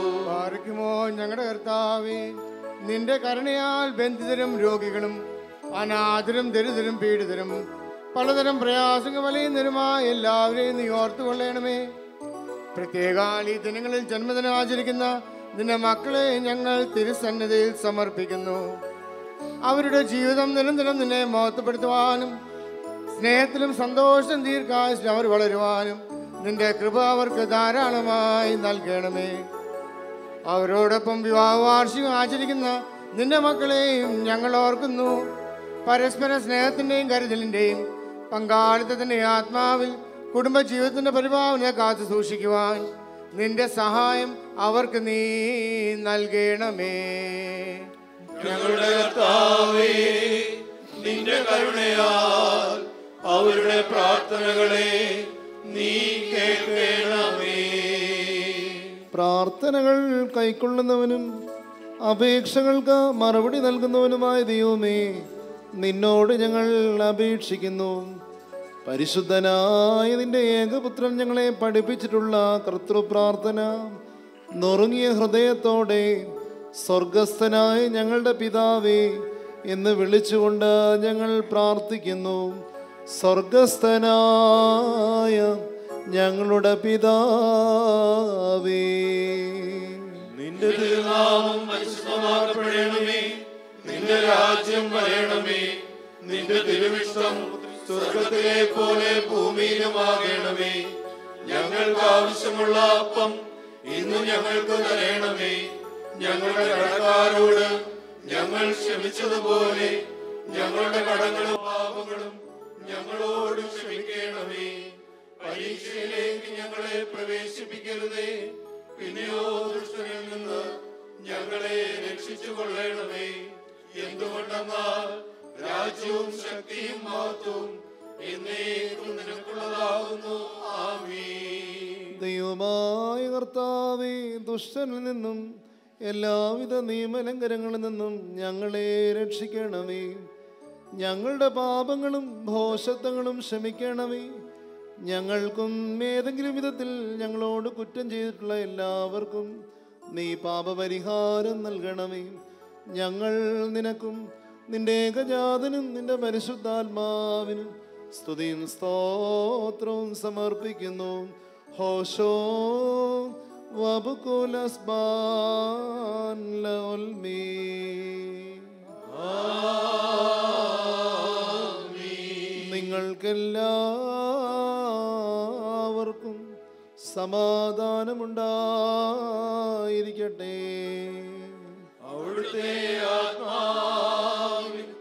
പാർക്കുമോ ഞങ്ങളുടെ കർത്താവേ നിന്റെ കരുണയാൽ ബന്ധിതരും രോഗികളും അനാഥരും ദരിദ്രരും പീഡിതരും പലതരം പ്രയാസങ്ങൾ വലയുന്നവരുമായ എല്ലാവരെയും നീ ഓർത്തുകൊള്ളണമേ പ്രത്യേകാൽ ഈ ദിനങ്ങളിൽ ജന്മദിനം ആചരിക്കുന്ന നിന്റെ മക്കളെ ഞങ്ങൾ തിരുസന്നിധിയിൽ സമർപ്പിക്കുന്നു അവരുടെ ജീവിതം നിരന്തരം നിന്നെ മഹത്വപ്പെടുത്തുവാനും സ്നേഹത്തിലും സന്തോഷം ദീർഘായുസിലും അവർ വളരുവാനും നിന്റെ കൃപ അവർക്ക് ധാരാളമായി നൽകണമേ അവരോടൊപ്പം വിവാഹ വാർഷികം ആചരിക്കുന്ന നിന്റെ മക്കളെയും ഞങ്ങൾ ഓർക്കുന്നു പരസ്പര സ്നേഹത്തിൻ്റെയും കരുതലിൻ്റെയും പങ്കാളിത്തത്തിൻ്റെ ആത്മാവിൽ കുടുംബജീവിതത്തിൻ്റെ പരിഭാവന കാത്തു സൂക്ഷിക്കുവാൻ നിന്റെ സഹായം അവർക്ക് നീ നൽകണമേ ഞങ്ങളുടെ കർത്താവേ നിന്റെ കരുണയാൽ അവരുടെ പ്രാർത്ഥനകളെ നീ കേൾക്കണമേ പ്രാർത്ഥനകൾ കൈക്കൊള്ളുന്നവനും അപേക്ഷകൾക്ക് മറുപടി നൽകുന്നവനുമായ ദൈവമേ നിന്നോട് ഞങ്ങൾ അപേക്ഷിക്കുന്നു പരിശുദ്ധനായ നിന്റെ ഏകപുത്രൻ ഞങ്ങളെ പഠിപ്പിച്ചിട്ടുള്ള കർത്തൃപ്രാർത്ഥന നുറുങ്ങിയ ഹൃദയത്തോടെ സ്വർഗസ്ഥനായ ഞങ്ങളുടെ പിതാവേ എന്ന് വിളിച്ചുകൊണ്ട് ഞങ്ങൾ പ്രാർത്ഥിക്കുന്നു സ്വർഗസ്ഥനായ ഞങ്ങളുടെ പിതാവേ നിന്റെ തിരുനാമം പരിശുദ്ധമാക്കപ്പെടണമേ നിന്റെ രാജ്യം വരണമേ നിന്റെ തിരുവിഷ്ടം സ്വർഗത്തിലെ പോലെ ഭൂമിയിലുമാകണമേ ഞങ്ങൾക്ക് ആവശ്യമുള്ള അപ്പം ഇന്ന് ഞങ്ങൾക്ക് തരണമേ ഞങ്ങളുടെ കടക്കാരോട് ഞങ്ങൾ ക്ഷമിച്ചതുപോലെ ഞങ്ങളുടെ കടങ്ങളും പാപങ്ങളും ഞങ്ങളോട് ക്ഷമിക്കണമേ പരീക്ഷയിലേക്ക് ഞങ്ങളെ പ്രവേശിപ്പിക്കരുതേ പിന്നെയോ ദുഷ്ടനിൽ നിന്ന് ഞങ്ങളെ രക്ഷിച്ചു കൊള്ളണമേ എന്തുകൊണ്ടെന്നാൽ രാജ്യവും ശക്തിയും മഹത്വവും എന്നേക്കും നിനക്കുള്ളതാകുന്നു ആമീൻ ദൈവമായ കർത്താവേ ദുഷ്ടനിൽ നിന്നും എല്ലാവിധ നിയമലംഘനങ്ങളിൽ നിന്നും ഞങ്ങളെ രക്ഷിക്കണമേ ഞങ്ങളുടെ പാപങ്ങളും ഭോഷത്വങ്ങളും ക്ഷമിക്കണമേ ഞങ്ങൾക്കും ഏതെങ്കിലും വിധത്തിൽ ഞങ്ങളോട് കുറ്റം ചെയ്തിട്ടുള്ള എല്ലാവർക്കും നീ പാപപരിഹാരം നൽകണമേ ഞങ്ങൾ നിനക്കും നിന്റെ ഏകജാതനും നിന്റെ പരിശുദ്ധാത്മാവിനും സ്തുതിയും സ്തോത്രവും സമർപ്പിക്കുന്നു ഹോഷോ വബുകുലസ്ബാൻ ലോൽമീ നിങ്ങൾക്കെല്ലാവർക്കും സമാധാനമുണ്ടായിരിക്കട്ടെ അവിടുത്തെ ആത്മാവിൽ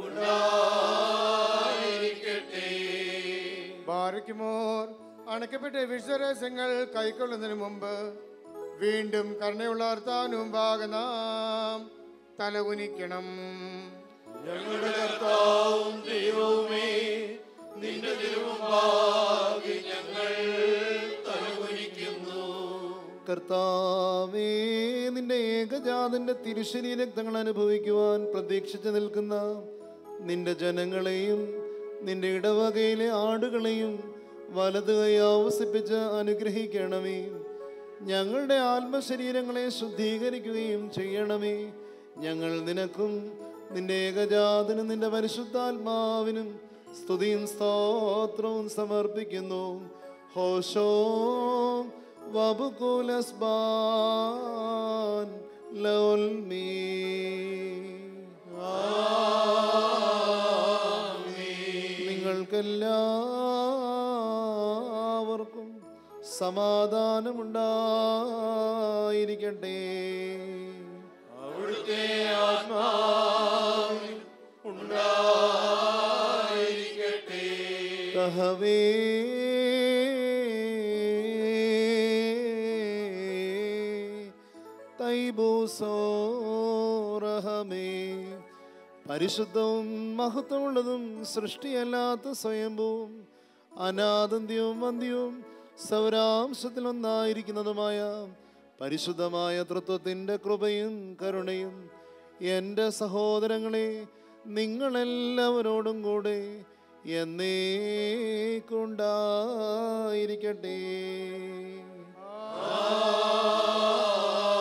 ഉണ്ടായിരിക്കട്ടെ ബാരയ്ക്കുമോർ അണയ്ക്കപ്പെട്ട വിശ്വരഹസ്യങ്ങൾ കൈക്കൊള്ളുന്നതിന് മുമ്പ് വീണ്ടും കരുണയുള്ള അർത്ഥാവിന് മുമ്പാകെ നാം തലകുനിക്കണം ഞങ്ങളുടെ കർത്താവും ദൈവവുമേ നിന്റെ തിരുമുമ്പാകെ ഞങ്ങൾ തലകുനിക്കുന്നു കർത്താവേ നിന്റെ ഏകജാതന്റെ തിരുശരീ രക്തങ്ങൾ അനുഭവിക്കുവാൻ പ്രതീക്ഷിച്ചു നിൽക്കുന്ന നിന്റെ ജനങ്ങളെയും നിന്റെ ഇടവകയിലെ ആടുകളെയും വലത് കൈ ആവസിപ്പിച്ച് അനുഗ്രഹിക്കണമേ ഞങ്ങളുടെ ആത്മശരീരങ്ങളെ ശുദ്ധീകരിക്കുകയും ചെയ്യണമേ ഞങ്ങൾ നിനക്കും നിന്റെ ഏകജാതനും നിന്റെ പരിശുദ്ധാത്മാവിനും സ്തുതിയും സ്തോത്രവും സമർപ്പിക്കുന്നു ഹോഷോ വബുകുലസ്ബാൻ ലോൽമീ നിങ്ങൾക്കെല്ലാവർക്കും സമാധാനമുണ്ടായിരിക്കട്ടെ അവിടുത്തെ ആത്മാവിൽ ഉണ്ടായിരിക്കട്ടെ കഹവേ തൈബൂസോറഹമേ പരിശുദ്ധവും മഹത്വമുള്ളതും സൃഷ്ടിയല്ലാത്ത സ്വയംഭൂവും അനാദന്ത്യവും വന്ധ്യവും സൗരാംശത്തിലൊന്നായിരിക്കുന്നതുമായ പരിശുദ്ധമായ തൃത്വത്തിൻ്റെ കൃപയും കരുണയും എൻ്റെ സഹോദരങ്ങളെ നിങ്ങളെല്ലാവരോടും കൂടെ എന്നേക്കുണ്ടായിരിക്കട്ടെ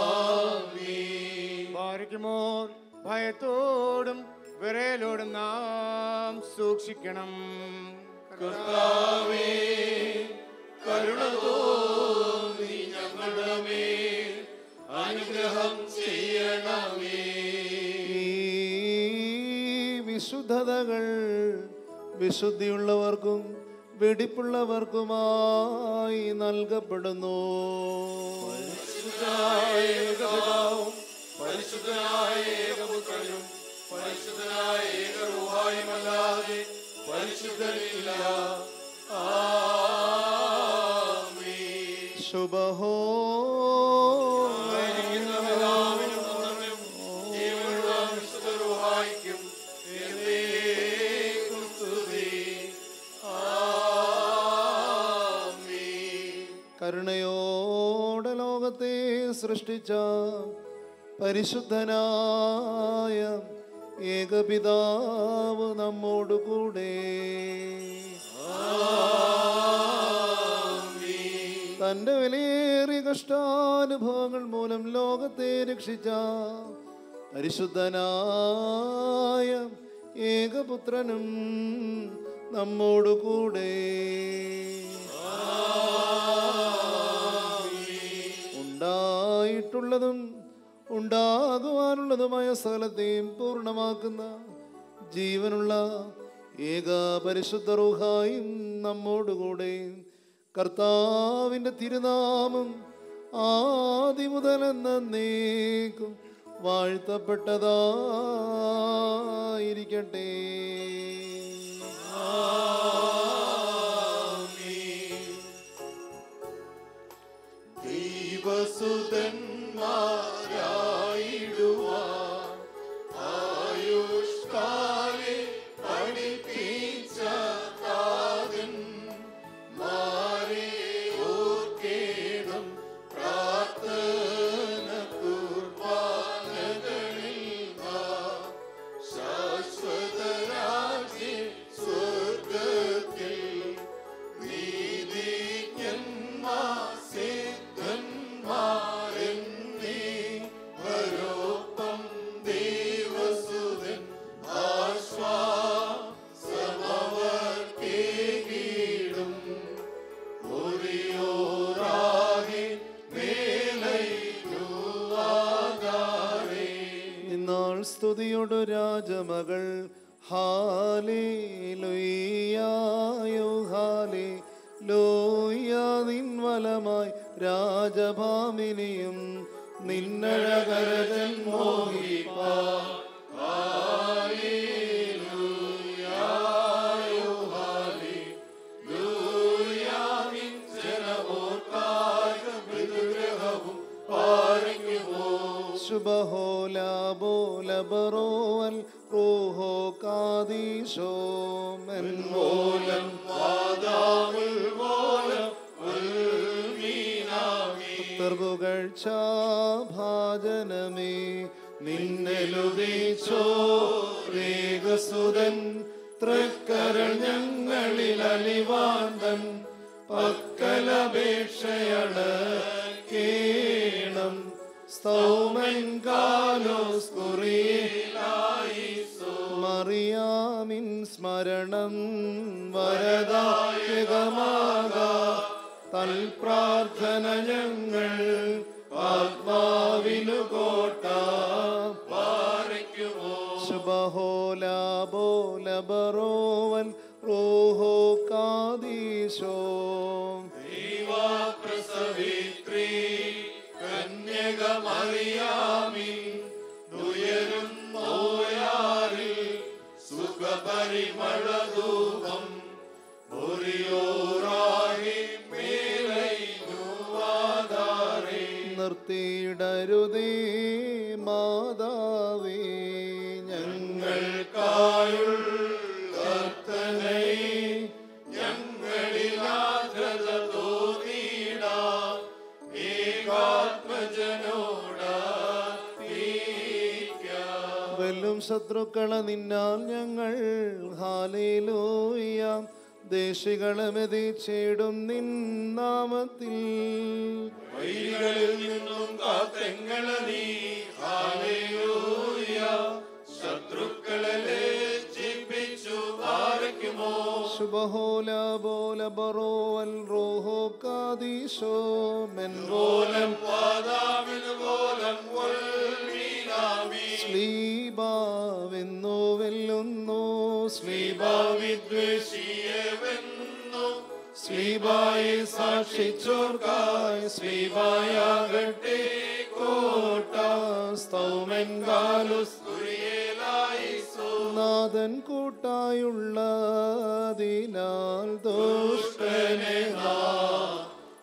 ബാരയ്ക്കുമോർ ഭയത്തോടും വിറയലോടും നാം സൂക്ഷിക്കണം കർത്താവേ കരുണ തോന്നി ഞങ്ങളുടെ മേൽ അനുഗ്രഹം ചെയ്യണമേ ഈ വിശുദ്ധതകൾ വിശുദ്ധിയുള്ളവർക്കും വെടിപ്പുള്ളവർക്കുമായി നൽകപ്പെടുന്നു പരിശുദ്ധനായ ഏകപിതാവും പരിശുദ്ധനായ ഏകപുത്രനും പരിശുദ്ധനായ ഏകറുഹായുമല്ലാതെ പരിശുദ്ധനില്ല ആമേൻ. ശുഭഹോ പിതാവിനും പുത്രനും ജീവനുള്ള വിശുദ്ധ റൂഹായിക്കും എന്നേക്കും സ്തുതി. ആമേൻ. കരുണയോടെ ലോകത്തെ സൃഷ്ടിച്ച പരിശുദ്ധനായ ഏകപിതാവ് നമ്മോട് കൂടെ തന്റെ വിലയേറിയ കഷ്ടാനുഭവങ്ങൾ മൂലം ലോകത്തെ രക്ഷിച്ച പരിശുദ്ധനായ ഏകപുത്രനും നമ്മോട് കൂടെ ഉണ്ടായിട്ടുള്ളതും ഉണ്ടാകുവാനുള്ളതുമായ സകലത്തെയും പൂർണ്ണമാക്കുന്ന ജീവനുള്ള ഏക പരിശുദ്ധ റൂഹായും നമ്മോടുകൂടെ കർത്താവിൻ്റെ തിരുനാമം ആദ്യ മുതൽ എന്നേക്കും വാഴ്ത്തപ്പെട്ടതായിരിക്കട്ടെ ദൈവസുതന്മാരായിടുവാൻ ആയുഷ്കാലെ പഠിപ്പിച്ച താതൻ മാരെ ഓർക്കേണം പ്രാർത്ഥന കുർബാനകളിൽ നാം ശാശ്വത രാജ്യ സ്വർഗത്തിൽ നീതിജ്ഞന്മാർ സിദ്ധന്മാരെന്നീ വരോപ്പം ദേവസുതൻ ആശ്വാസമവർക്കേകിടും ഒറിയോറാകെ മേലൈരുവാകാരേ ഇന്നാൾ സ്തുതിയോടു രാജമകൾ ഹാലേ ലൊയ്യായോ ഹാലേ ലോയ നിൻവലമായി രാജഭാമിനിയും നിന്നഴകരജൻ മോഹിപ്പാ ശുഭഹോല ബോല ബറോവൽ റൂഹോ കാദീശോ മെൻമോലം ഭാജനമേ നിന്നെലുദീച്ചോ രേഖസുതൻ തൃക്കരൾ ഞങ്ങളിൽ അലിവാന്തൻ പക്കലപേക്ഷയട കേണം സ്തൗമൻ കാലോസ് മറിയാമിൻ സ്മരണം വരദായകമാക തൽപ്രാർത്ഥന ഞങ്ങൾ ആത്മാവിനു കോട്ട ശുഭഹോല ബോല ബറോവൻ റോഹോ കാദീശോ പ്രസവിത്രീ കന്യകമറിയാമിൻ ഉയരും നോയാറിൽ സുഖപരിമളധൂപം ഒറിയോറാകെ മേലൈനുവാതാരേ നിർത്തിയിടരുതേ മാതാവേ ഞങ്ങൾ കർത്തനേ ഞങ്ങളിൽ ആദ്രത തോന്നിയിടാം ഏകാത്മജനോടാ വെല്ലും ശത്രുക്കളെ നിന്നാൽ ഞങ്ങൾ ഹാലേലൂയ ദേശികളെ മെതിച്ചേടും നിൻ നാമത്തിൽ വൈരികളിൽ നിന്നും കാത്തെങ്ങള നീ ഹാലേലൂയ ശത്രുക്കളെ ലജ്ജിപ്പിച്ചു പാർക്കുമോ ശുഭഹോല ബോല ബറോ അൽ റോഹോ കാദീശോ മെൻ പോലം വാദാമിന് പോലം കൊൽമീനാമി സ്ലീബാവെന്നു വെല്ലുന്നു സ്ലീബ വിദ്വേഷിയെ വെന്നു സ്ലീബായി സാക്ഷിച്ചോർക്കായി സ്ലീബായാകട്ടെ കോട്ട സ്തൗമൻ കാലുസ് നാഥൻ കൂട്ടായുള്ളതിനാൽ ദുഷ്ടനെ നാം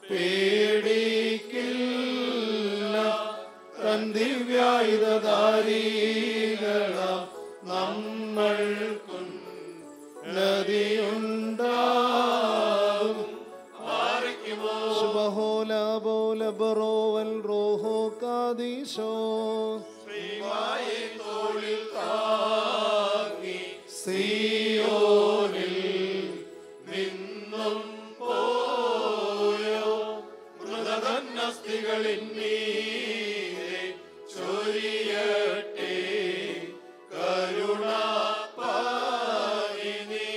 പേടിക്കില്ല തൻ ദിവ്യായുധാരീകളാം നമ്മൾക്കും നദിയുണ്ടാകും ശുഭഹോല ബോല ബറോവൽ റോഹോ കാദീശോ സിയോനിൽ നിന്നും പോയോ മൃതതന്നസ്തികളിൻ മീതെ ചൊരിയട്ടെ കരുണ പാരിനി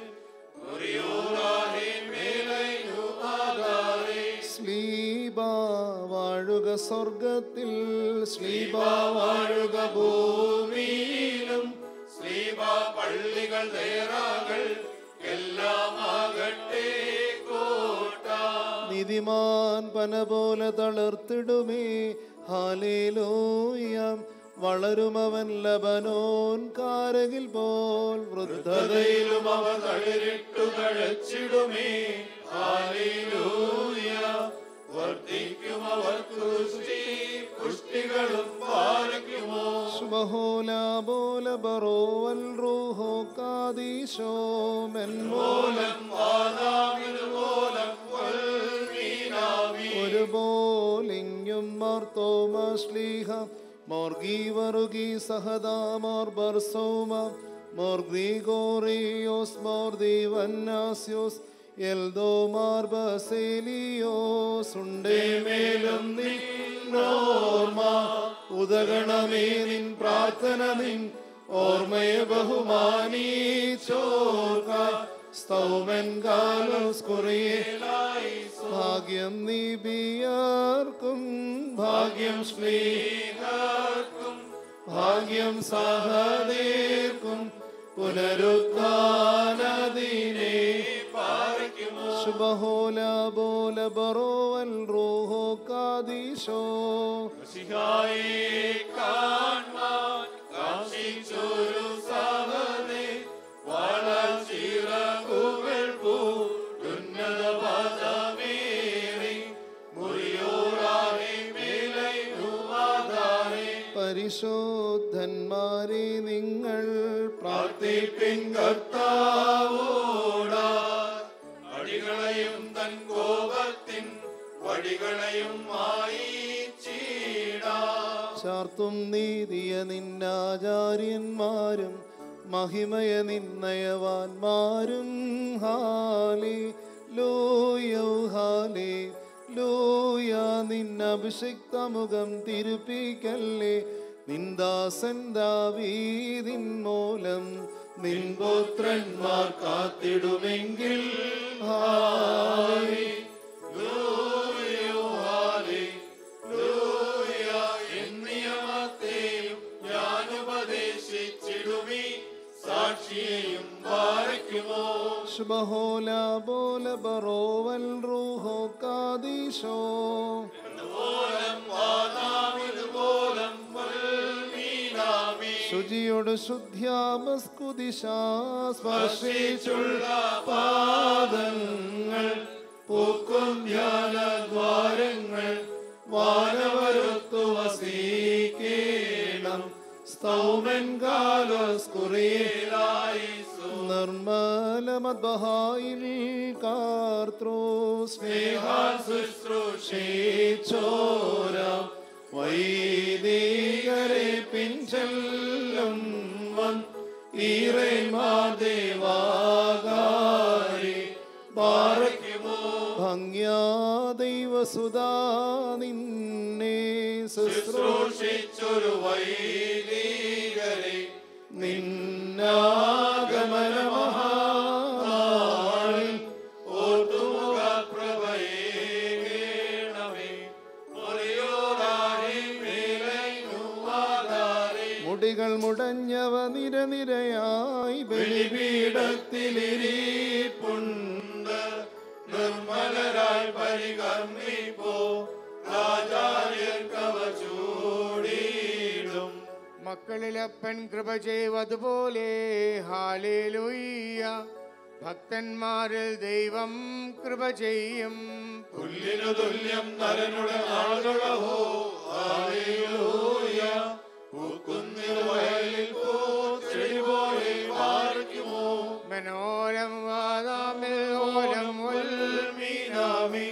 സ്ലീബ വാഴുക സ്വർഗത്തിൽ സ്ലീബ വാഴുക ഭൂമിയിലും ശ്രീബ പള്ളികൾ നേരാകൾ എല്ലാം ആകട്ടെ കോട്ട നിധിമാൻ പന പോലെ തളർത്തിടുമേ ഹാലേലൂയം വളരുമവൻ ലബനോൻ കാരകിൽ പോൽ വൃദ്ധതയിലും അവ തളിരിട്ടു തഴച്ചിടുമേ ഹാലേലൂയ വർദ്ധിക്കും അവർക്ക് പുഷ്ടി പുഷ്ടികളും പാലിക്കുമോ ശുഭഹോല ബോല ബറോവൽ റൂഹോ കാദീശോ മെൻമോലം ഒരുപോലിങ്ങും മാർത്തോമശ്ലീഹ മോർഗി വറുകി സഹദാ മോർ ബർസോമ മോർ ഗ്രിഗോറിയോസ് മോർ ദിവന്നാസ്യോസ് എൽദോ മാർ ബസേലിയോസ് ഉണ്ടേ മേലും നിന്നോർമ്മ ഉദഗണമേ നിൻ പ്രാർത്ഥന നിൻ ഓർമ്മയെ ബഹുമാനീച്ചോർക്ക സ്തൗമൻ കാലോസ് കുറിയേലായി ഭാഗ്യം നീബിയാർക്കും ഭാഗ്യം ശ്ലീഹർക്കും ഭാഗ്യം സഹദേർക്കും പുനരുത്ഥാനദിനെ ശുഭഹോല ബോല ബറോവൽ റോഹോ കാദീശോ സിഹായി കാൺമാൻ കാശിച്ചൊരു സഹനെ വളർച്ചിറകുകൾ പൂ ഉന്നത പദമേറി മുറിയോറാഹെ മേലൈനുവാദാരെ പരിശോധന്മാരെ നിങ്ങൾ പ്രാർത്ഥിപ്പിൻ കർത്താവോടാ അടികളെയും തൻ കോപത്തിൻ വടികളെയും മായിച്ചീടാ ചാർത്തും നീതിയ നിന്നാചാര്യന്മാരും മഹിമയ നിന്നയവാന്മാരും ഹാലി ലൂയോ ഹാലി ലൂയ നിന്നഭിഷിക്ത മുഖം തിരുപ്പിക്കല്ലേ നിന്ദാസൻ ദാവീതിൻ മൂലം നിൻ പുത്രന്മാർ കാത്തിടുമെങ്കിൽ ഹാലി നിയമത്തെയും ഞാൻ ഉപദേശിച്ചിടുമി സാക്ഷിയെയും പാലിക്കുമോ ശുഭഹോല ബോല ബറോവൽ റൂഹോ കാദീശോ ശുചിയോട് ശുദ്ധ്യാമസ്കുദിശ സ്പർശിച്ചുള്ള പാദങ്ങൾ പൂക്കും ധ്യാന ദ്വാരങ്ങൾ വാനവരുത്തു വസീകേണം സ്തൗമൻ കാലോസ് കുറിയേലായി നിർമ്മല മദ്ബഹായിൽ കാർത്രോ സ്നേഹാൽ ശുശ്രൂഷിച്ചോര വൈദികരെ പിൻചെല്ലും വൻ ഈറേമാർ ദേവാകാരി പാറയ്ക്കുമോ ഭംഗ്യാ ദൈവസുതാ നിന്നെ ശുശ്രൂഷിച്ചൊരു വൈദികരെ നിന്നാഗമന മഹാ ബലികൾ മുടഞ്ഞവ നിരനിരയായി ബലിപീഠത്തിലിരിപ്പുണ്ട് നിർമ്മലരായി പരികർമ്മിപ്പോ രാജാര്യർക്കവ ചൂടിയിടും മക്കളിലപ്പൻ കൃപ ചെയ്വതുപോലെ ഹാലേലുയ്യ ഭക്തന്മാരിൽ ദൈവം കൃപ ചെയ്യും പുല്ലിനു തുല്യം നരനുടെ നാളുകളഹോ ഹാലേലൂയ പൂക്കുന്നിൽ വയലിൽ പൂച്ചെടി പോലെ പാർക്കുമോ മനോരം വാദാമിൽ ഓലം മീനാമി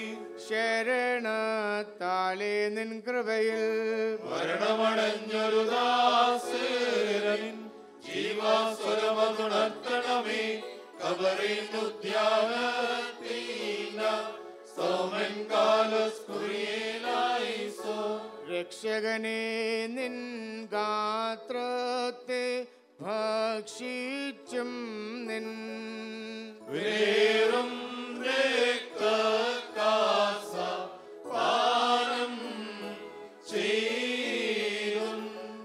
ശരണത്താലേ നിൻ കൃപയിൽ മരണമടഞ്ഞൊരു ദാസേരൻ ജീവാസ്വരമതുണർത്തണമേ കബറിനുദ്യാനത്തീന സോമൻ കാലസ്കുറിയേലായിസോ രക്ഷകനെ നിൻ ഗാത്രത്തെ ഭക്ഷിച്ചും നിൻ വേറും രക്തകാസ പാനം ചെയ്യും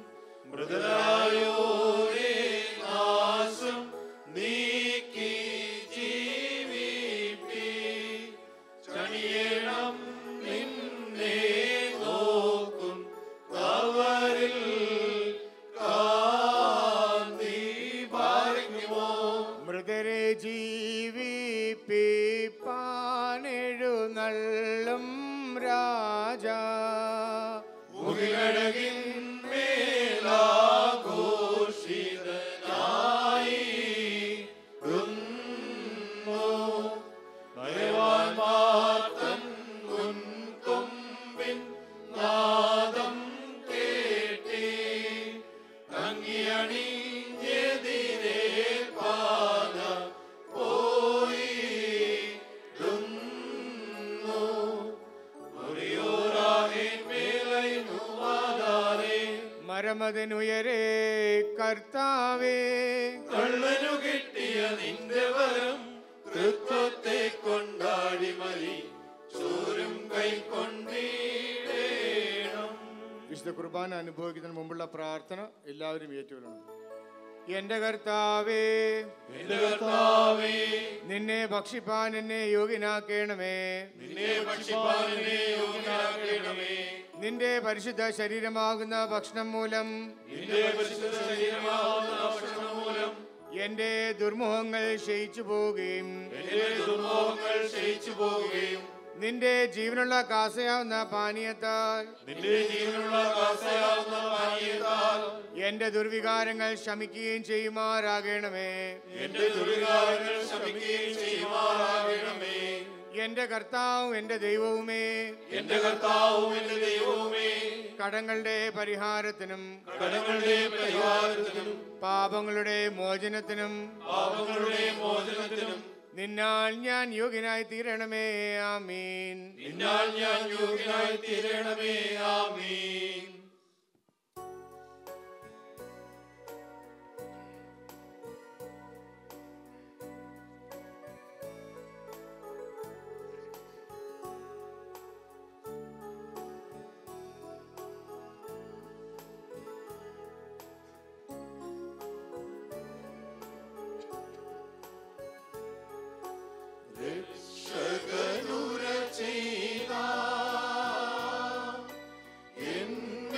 മൃതരായോരേ നാശം നീക്കി ജീവിപ്പി ചണിയണം നിന്നെ നോക്കും അവരിൽ കാന്തി പാറിക്കുമോ മൃതരെ ജീവിപ്പിപ്പാനെഴുന്നള്ളും രാജ മുകിലടകിന്മേലാഘോഷിതനായി ടുന്നു. നയവാൻമാർത്തൻ മുൻകൊമ്പിൻ നാദം കേട്ടി തങ്ങിയണിഞ്ഞെതിരെ പാത പോയി ടുന്നു. മുറിയോരാഹിൻ മേലൈനുവാതാരേ മരമതിനുയരെ കർത്താവേ കള്ളനു കിട്ടിയ നിന്റെ വരം തൃത്വത്തെ കൊണ്ടാടി മരി ചോരും കൈക്കൊണ്ടീടേണം വിശുദ്ധ കുർബാന അനുഭവിക്കുന്നതിന് മുമ്പുള്ള പ്രാർത്ഥന എല്ലാവരും ഏറ്റുകൊള്ളണം എന്റെ കർത്താവേ എന്റെ കർത്താവേ നിന്നെ ഭക്ഷിപ്പാൻ എന്നെ യോഗ്യനാക്കണമേ നിന്നെ ഭക്ഷിപ്പാൻ എന്നെ യോഗ്യനാക്കണമേ നിന്റെ പരിശുദ്ധ ശരീരമാകുന്ന ഭക്ഷണം മൂലം നിന്റെ പരിശുദ്ധ ശരീരമാവുന്ന ഭക്ഷണം മൂലം എന്റെ ദുർമുഖങ്ങൾ ക്ഷയിച്ചു പോവുകയും എന്റെ ദുർമോഹങ്ങൾ ക്ഷയിച്ചു പോവുകയും നിന്റെ ജീവനുള്ള കാസയാവുന്ന പാനീയത്താൽ നിന്റെ ജീവനുള്ള കാസയാവുന്ന പാനീയത്താൽ എന്റെ ദുർവികാരങ്ങൾ ശമിക്കുകയും ചെയ്യുമാറാകണമേ എന്റെ ദുരിതാരങ്ങൾ ശമിക്കുകയും ചെയ്യുമാറാകണമേ എന്റെ കർത്താവും എന്റെ ദൈവവുമേ എന്റെ കർത്താവും എന്റെ ദൈവവുമേ കടങ്ങളുടെ പരിഹാരത്തിനും കടങ്ങളുടെ പരിഹാരത്തിനും പാപങ്ങളുടെ മോചനത്തിനും പാപങ്ങളുടെ മോചനത്തിനും നിന്നാൽ ഞാൻ യോഗ്യനായി തീരണമേ ആമീൻ നിന്നാൽ ഞാൻ യോഗ്യനായി തീരണമേ ആമീൻ രക്ഷകനുര ചെയ്ത എൻ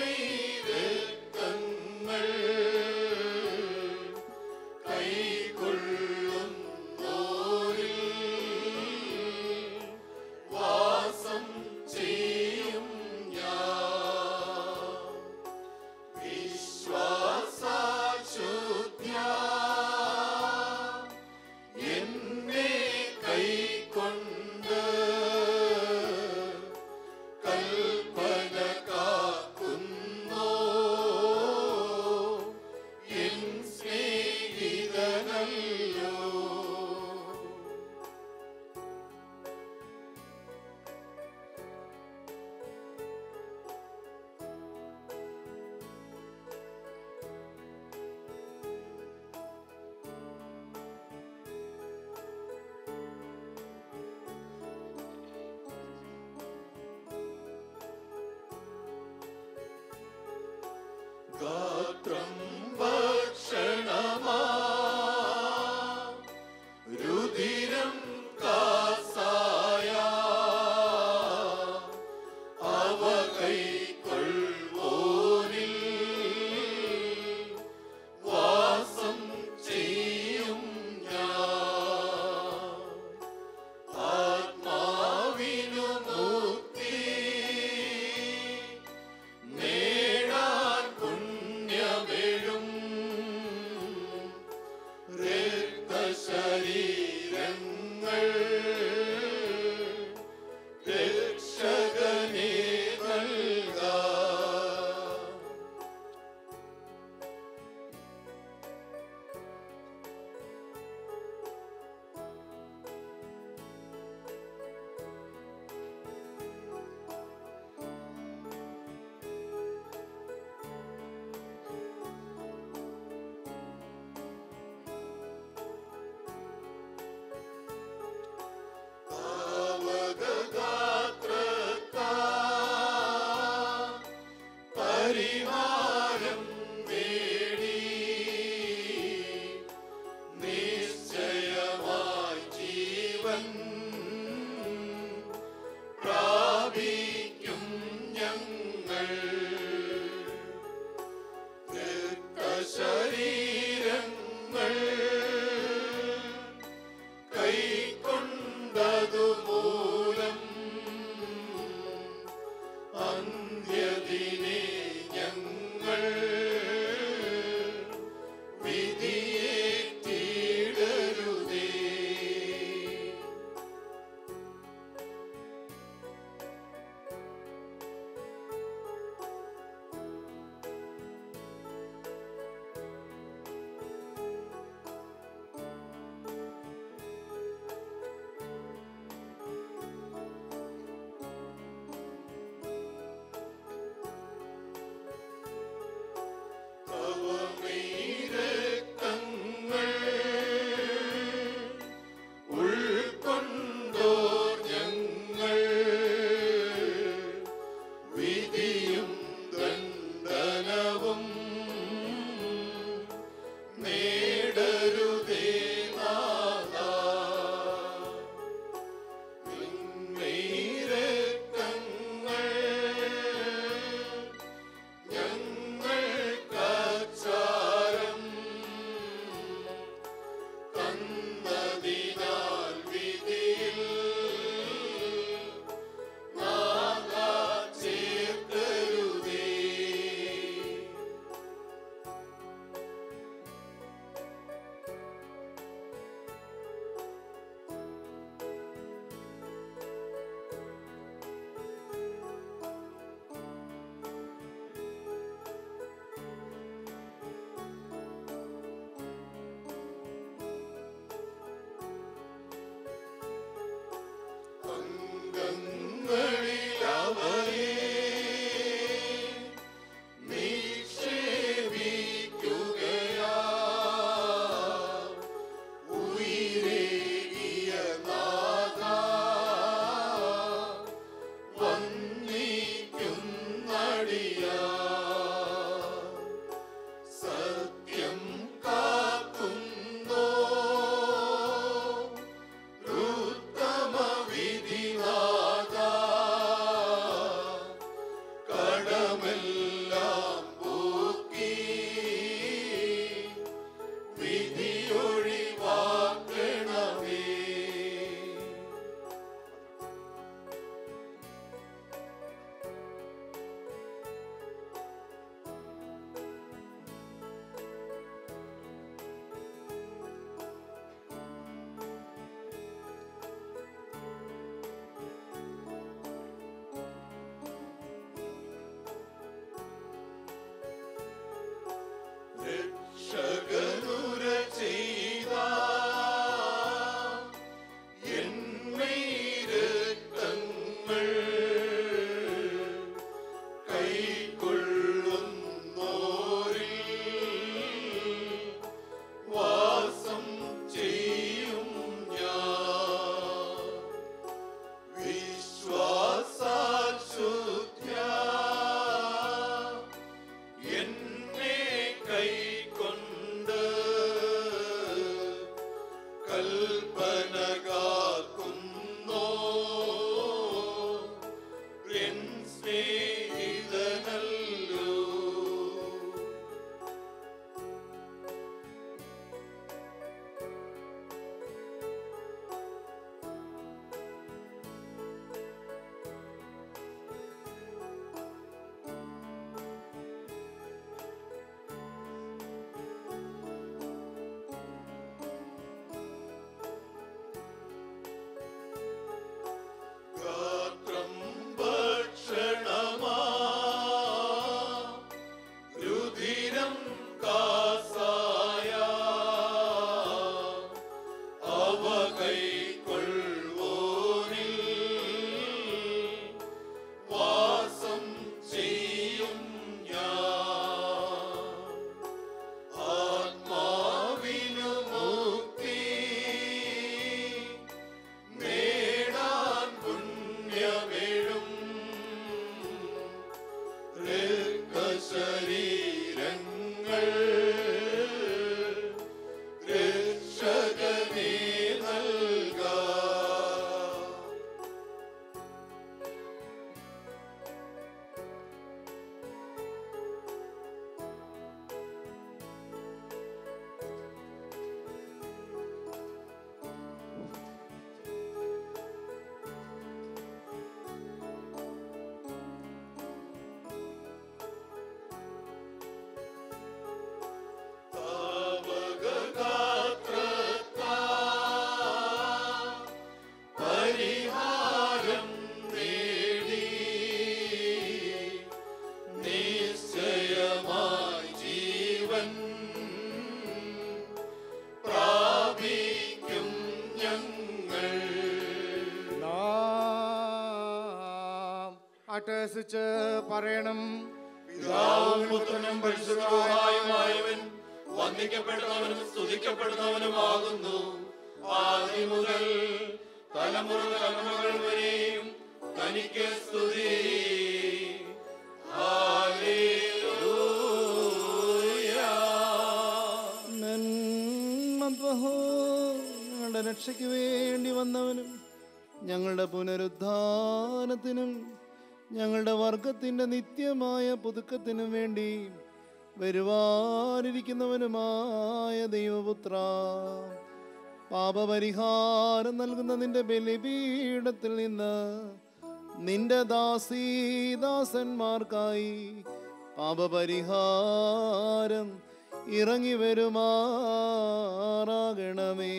അട്ടഹസിച്ച് പറയണം പിതാവും പുത്രനും പരിശുദ്ധവുമായവൻ വന്ദിക്കപ്പെടുന്നവനും സ്തുതിക്കപ്പെടുന്നവനുമാകുന്നു ആദ്യം മുതൽ തലമുറ തലമുറകൾ വരെയും തനിക്ക് സ്തുതി നന്മദ്വഹോ ഞങ്ങളുടെ രക്ഷയ്ക്ക് വേണ്ടി വന്നവനും ഞങ്ങളുടെ പുനരുദ്ധാനത്തിനും ഞങ്ങളുടെ വർഗത്തിൻ്റെ നിത്യമായ പുതുക്കത്തിനും വേണ്ടി വരുവാനിരിക്കുന്നവനുമായ ദൈവപുത്ര പാപപരിഹാരം നൽകുന്ന നിന്റെ ബലിപീഠത്തിൽ നിന്ന് നിന്റെ ദാസീദാസന്മാർക്കായി പാപപരിഹാരം ഇറങ്ങി വരുമാറാകണമേ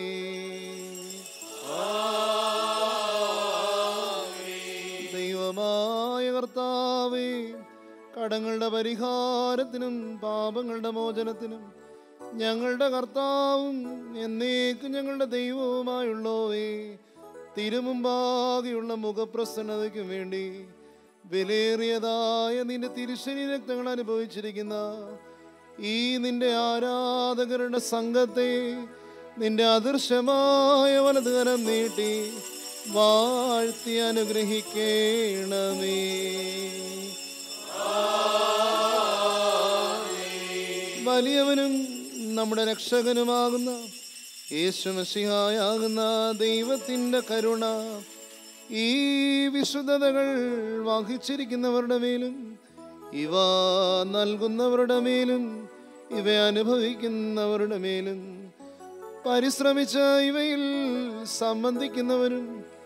ദൈവമായ കർത്താവേ കടങ്ങളുടെ പരിഹാരത്തിനും പാപങ്ങളുടെ മോചനത്തിനും ഞങ്ങളുടെ കർത്താവും എന്നേക്കും ഞങ്ങളുടെ ദൈവവുമായുള്ളവേ തിരുമുമ്പാകെയുള്ള മുഖപ്രസന്നതയ്ക്കും വേണ്ടി വിലയേറിയതായ നിന്റെ തിരുശനി രക്തങ്ങൾ അനുഭവിച്ചിരിക്കുന്ന ഈ നിന്റെ ആരാധകരുടെ സംഘത്തെ നിന്റെ അദൃശ്യമായ വലതുകരം നീട്ടി വാഴ്ത്തി അനുഗ്രഹിക്കണമേ വലിയവനും നമ്മുടെ രക്ഷകനുമാകുന്ന യേശുമസിഹായാകുന്ന ദൈവത്തിൻ്റെ കരുണ ഈ വിശുദ്ധതകൾ വഹിച്ചിരിക്കുന്നവരുടെ മേലും ഇവ നൽകുന്നവരുടെ മേലും ഇവ അനുഭവിക്കുന്നവരുടെ മേലും പരിശ്രമിച്ച് ഇവയിൽ സംബന്ധിക്കുന്നവരും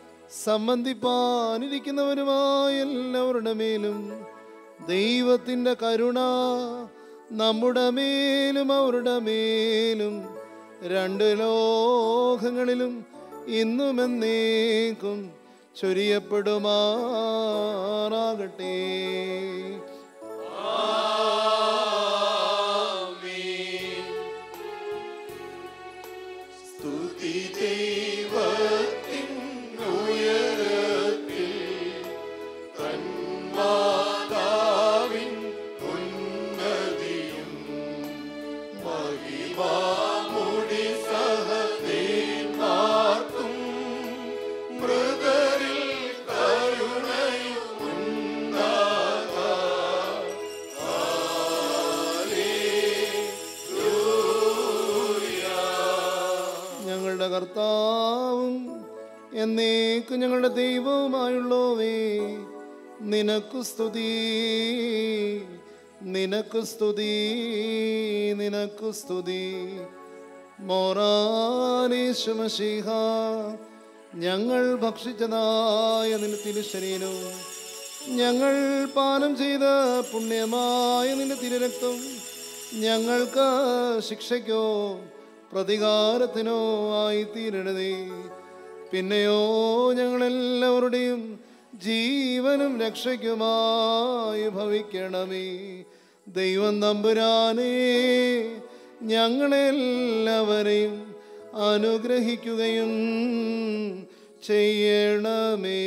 സംബന്ധിപ്പാനിരിക്കുന്നവരുമായ എല്ലാവരുടെ മേലും ദൈവത്തിൻ്റെ കരുണ നമ്മുടെ മേലും അവരുടെ മേലും രണ്ട് ലോകങ്ങളിലും ഇന്നും എന്നേക്കും ചൊരിയപ്പെടുമാറാകട്ടെ സ്തുതി ദൈവത്തിൻ ഉയരത്തിൽ തന്മാതാവിൻ ഉന്നതിയും മഹിമാമുടി സഹദേന്മാർക്കും മൃതരിൽ കരുണയും ഉണ്ടാകാ ഞങ്ങളുടെ കർത്താവും എന്നേക്കും ഞങ്ങളുടെ ദൈവവുമായുള്ളവേ നിനക്കു സ്തുതി നിനക്കു സ്തുതി നിനക്കു സ്തുതി മോറാനേശുമശിഹ ഞങ്ങൾ ഭക്ഷിച്ചതായ നിന്റെ തിരുശരീരവും ഞങ്ങൾ പാനം ചെയ്ത പുണ്യമായ നിന്റെ തിരുരക്തം ഞങ്ങൾക്ക് ശിക്ഷയ്ക്കോ പ്രതികാരത്തിനോ ആയി തീരണതേ പിന്നെയോ ഞങ്ങളെല്ലാവരുടെയും ജീവനും രക്ഷയ്ക്കുമായി ഭവിക്കണമേ ദൈവം നമ്പുരാനേ ഞങ്ങളെല്ലാവരെയും അനുഗ്രഹിക്കുകയും ചെയ്യണമേ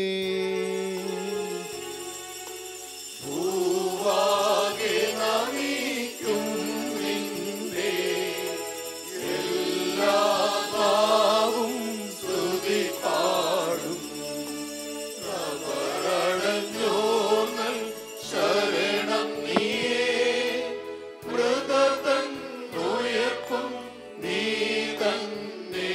ഭൂവാകെ നമിക്കും നിന്നെ എല്ലാ നാവും സ്തുതി പാടും അവരടഞ്ഞോർന്നൽ ശരണം നീയേ മൃതതൻ ഉയർപ്പും നീ തന്നെ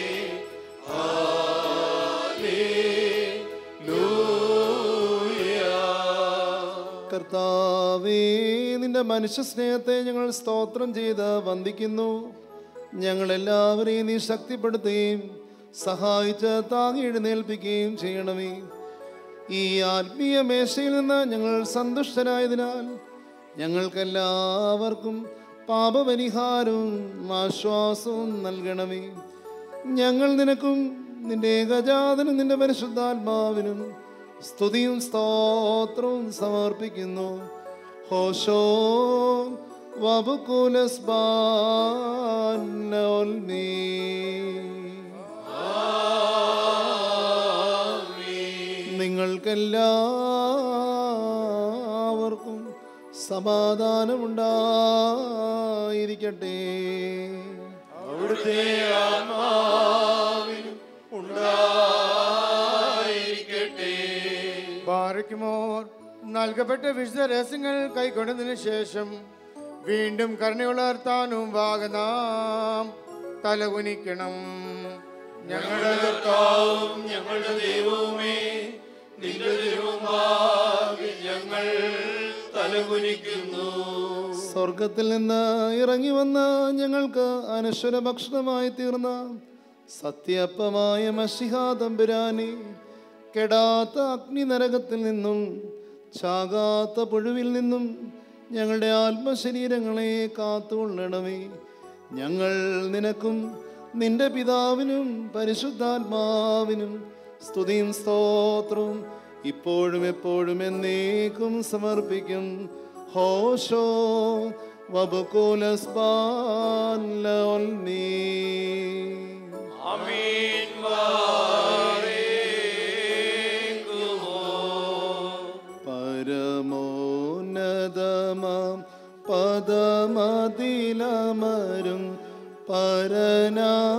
ഹല്ലേലൂയ കർത്താവേ നിന്റെ മനുഷ്യ സ്നേഹത്തെ ഞങ്ങൾ സ്തോത്രം ചെയ്ത് വന്ദിക്കുന്നു ഞങ്ങളെല്ലാവരെയും നീ ശക്തിപ്പെടുത്തുകയും സഹായിച്ച് താങ്ങി എഴുന്നേൽപ്പിക്കുകയും ചെയ്യണമേ ഈ ആത്മീയ മേശയിൽ നിന്ന് ഞങ്ങൾ സന്തുഷ്ടരായതിനാൽ ഞങ്ങൾക്കെല്ലാവർക്കും പാപപരിഹാരവും ആശ്വാസവും നൽകണമേ ഞങ്ങൾ നിനക്കും നിന്റെ ഏകജാതനും നിന്റെ പരിശുദ്ധാത്മാവിനും സ്തുതിയും സ്തോത്രവും സമർപ്പിക്കുന്നു ഹോഷോ വബുക്കുലസ് എല്ലാവർക്കും സമാധാനമുണ്ടായിരിക്കട്ടെ അവിടുത്തെ ആത്മാവിനും ഉണ്ടായിരിക്കട്ടെ ബാറയ്ക്കുമോർ നൽകപ്പെട്ട വിശുദ്ധ രഹസ്യങ്ങൾ കൈക്കൊണ്ടതിനു ശേഷം വീണ്ടും കരുണയുളർത്താനും വാഗനാം തലകുനിക്കണം ഞങ്ങളുടെ കർത്താവും ഞങ്ങളുടെ ദൈവവുമേ നിന്റെ തിരുമുമ്പാകെ ഞങ്ങൾ തലകുനിക്കുന്നു സ്വർഗത്തിൽ നിന്ന് ഇറങ്ങി വന്ന ഞങ്ങൾക്ക് അനശ്വര ഭക്ഷണമായി തീർന്ന സത്യപ്പമായ മഷിഹാ തമ്പുരാനെ കെടാത്ത അഗ്നി നരകത്തിൽ നിന്നും ചാകാത്ത പുഴുവിൽ നിന്നും ഞങ്ങളുടെ ആത്മശരീരങ്ങളെ കാത്തുകൊള്ളണമേ ഞങ്ങൾ നിനക്കും നിന്റെ പിതാവിനും പരിശുദ്ധാത്മാവിനും സ്തുതിയും സ്തോത്രവും ഇപ്പോഴും എപ്പോഴും എന്നേക്കും സമർപ്പിക്കും ഹോഷോ വബുക്കുലസ്ബാൻ ലൊൽമീ. ആമീൻ പരമോന്നതമാം പദമതിലമരും പരനാം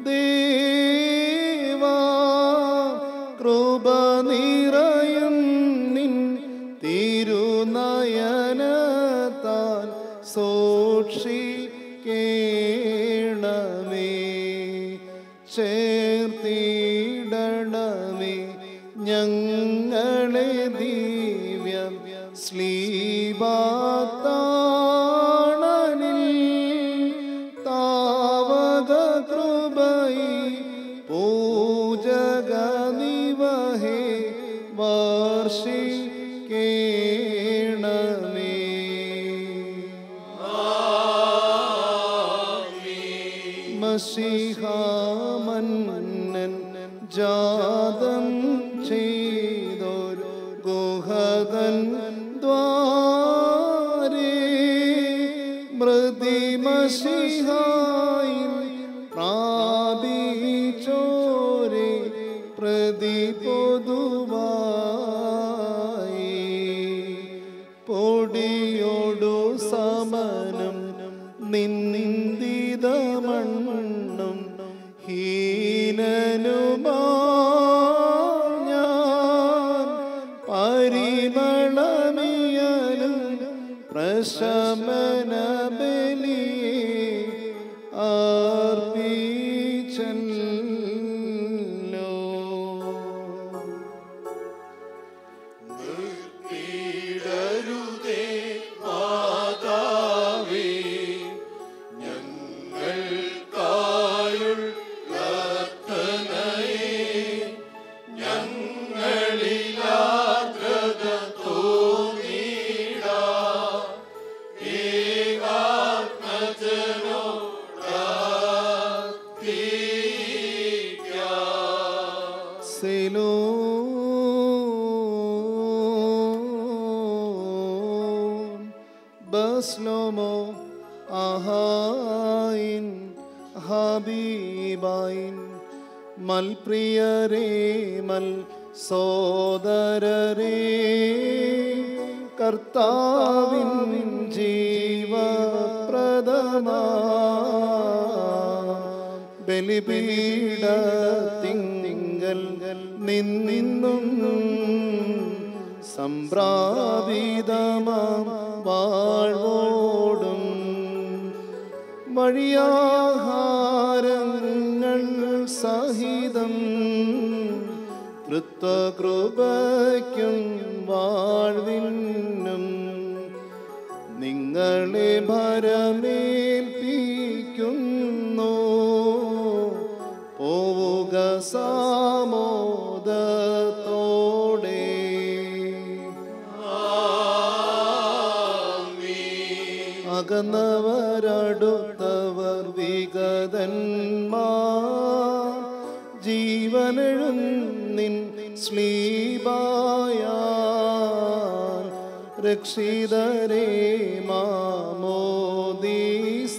ദേവാ കൃപ നിറയും നിൻ തിരുനയനത്താൽ സൂക്ഷിക്കേണമേ ചേർത്തിടണമേ ഞങ്ങളെ ദിവ്യം ശ്ലീവാത്താണനിൽ താവക കൃപൈ പൂജക നിവഹേ വർഷിക്കേണമേ മഷിഹാമന്നൻ ജാതം ചെയ്തൊരു ഗുഹതൻ ദ്വാരേ മൃതിമഷിഹായി പ്രാപിച്ചോരെ പ്രതി പൊതുവായി പൊടിയോടു സമനം നിന്ദിതമണ്ണും ഹീനനുമാ ഞാൻ പരിമളമിയലും പ്രശമന ബലിയെ അർപ്പിച്ചല്ലോ പീഡരുതേ മാതാവേ ഞങ്ങൾക്കായുള്ള അർത്ഥനയെ ഞങ്ങളിലാദ്രത തോന്നിടാ ഏകാത്മജനോ സെലോൻ ബസ്ലോമോ ആഹായിൻ ഹബീബായിൻ മൽപ്രിയരേ മൽ സോദരരേ കർത്താവിൻ ജീവപ്രദമാ ബലിപീഠത്തിങ്കൽ നിന്നിന്നും സംപ്രാപിതമാം വാഴ്വോടും വഴിയാഹാരങ്ങൾ സഹിതം തൃത്വകൃപയ്ക്കും വാഴ്വിനും നിങ്ങളെ ഭരമേൽപ്പിക്കുന്നു പോവുക സാമോദത്തോടെ അകന്നവരടുത്തവർ വിഗതന്മാ ജീവനെഴും നിൻ സ്ലീബായ രക്ഷിതരേ മാമോദീസ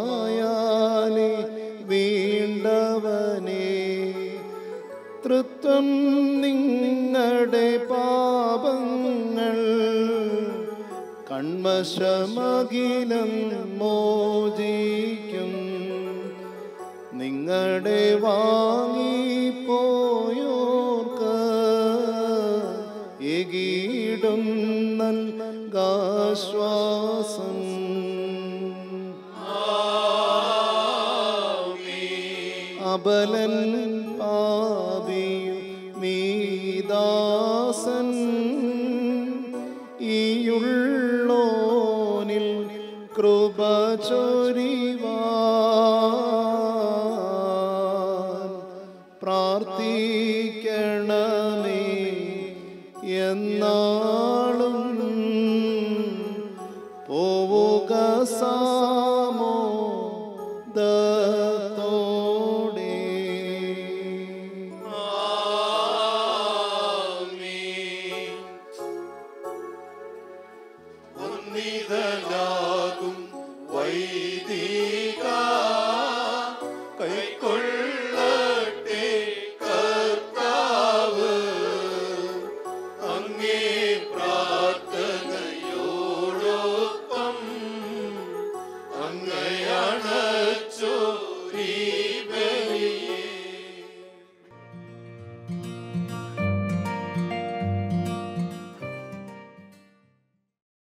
റൂഷ്മായാലി വീണ്ടവനേ തൃത്വ നിമിത്തം നിങ്ങളുടെ പാപങ്ങൾ കൺമശമകിലം മോചിക്കും നിങ്ങളുടെ വാങ്ങിപ്പോയോർക്ക് എകീടും നൽകാശ്വാസം അബലൻ പാപിയും മീദാസൻ ഈയുള്ളോനിൽ കൃപ ചൊരിവാൻ പ്രാർത്ഥിക്കണമേ എന്നാളും പോവുക സാമോ ദത്തോടെ ഉന്നിതനാകും വൈദിക കൈക്കൊള്ളട്ടെ കർത്താവ് അങ്ങേ പ്രാർത്ഥനയോടൊപ്പം അങ്ങയണച്ചോരീ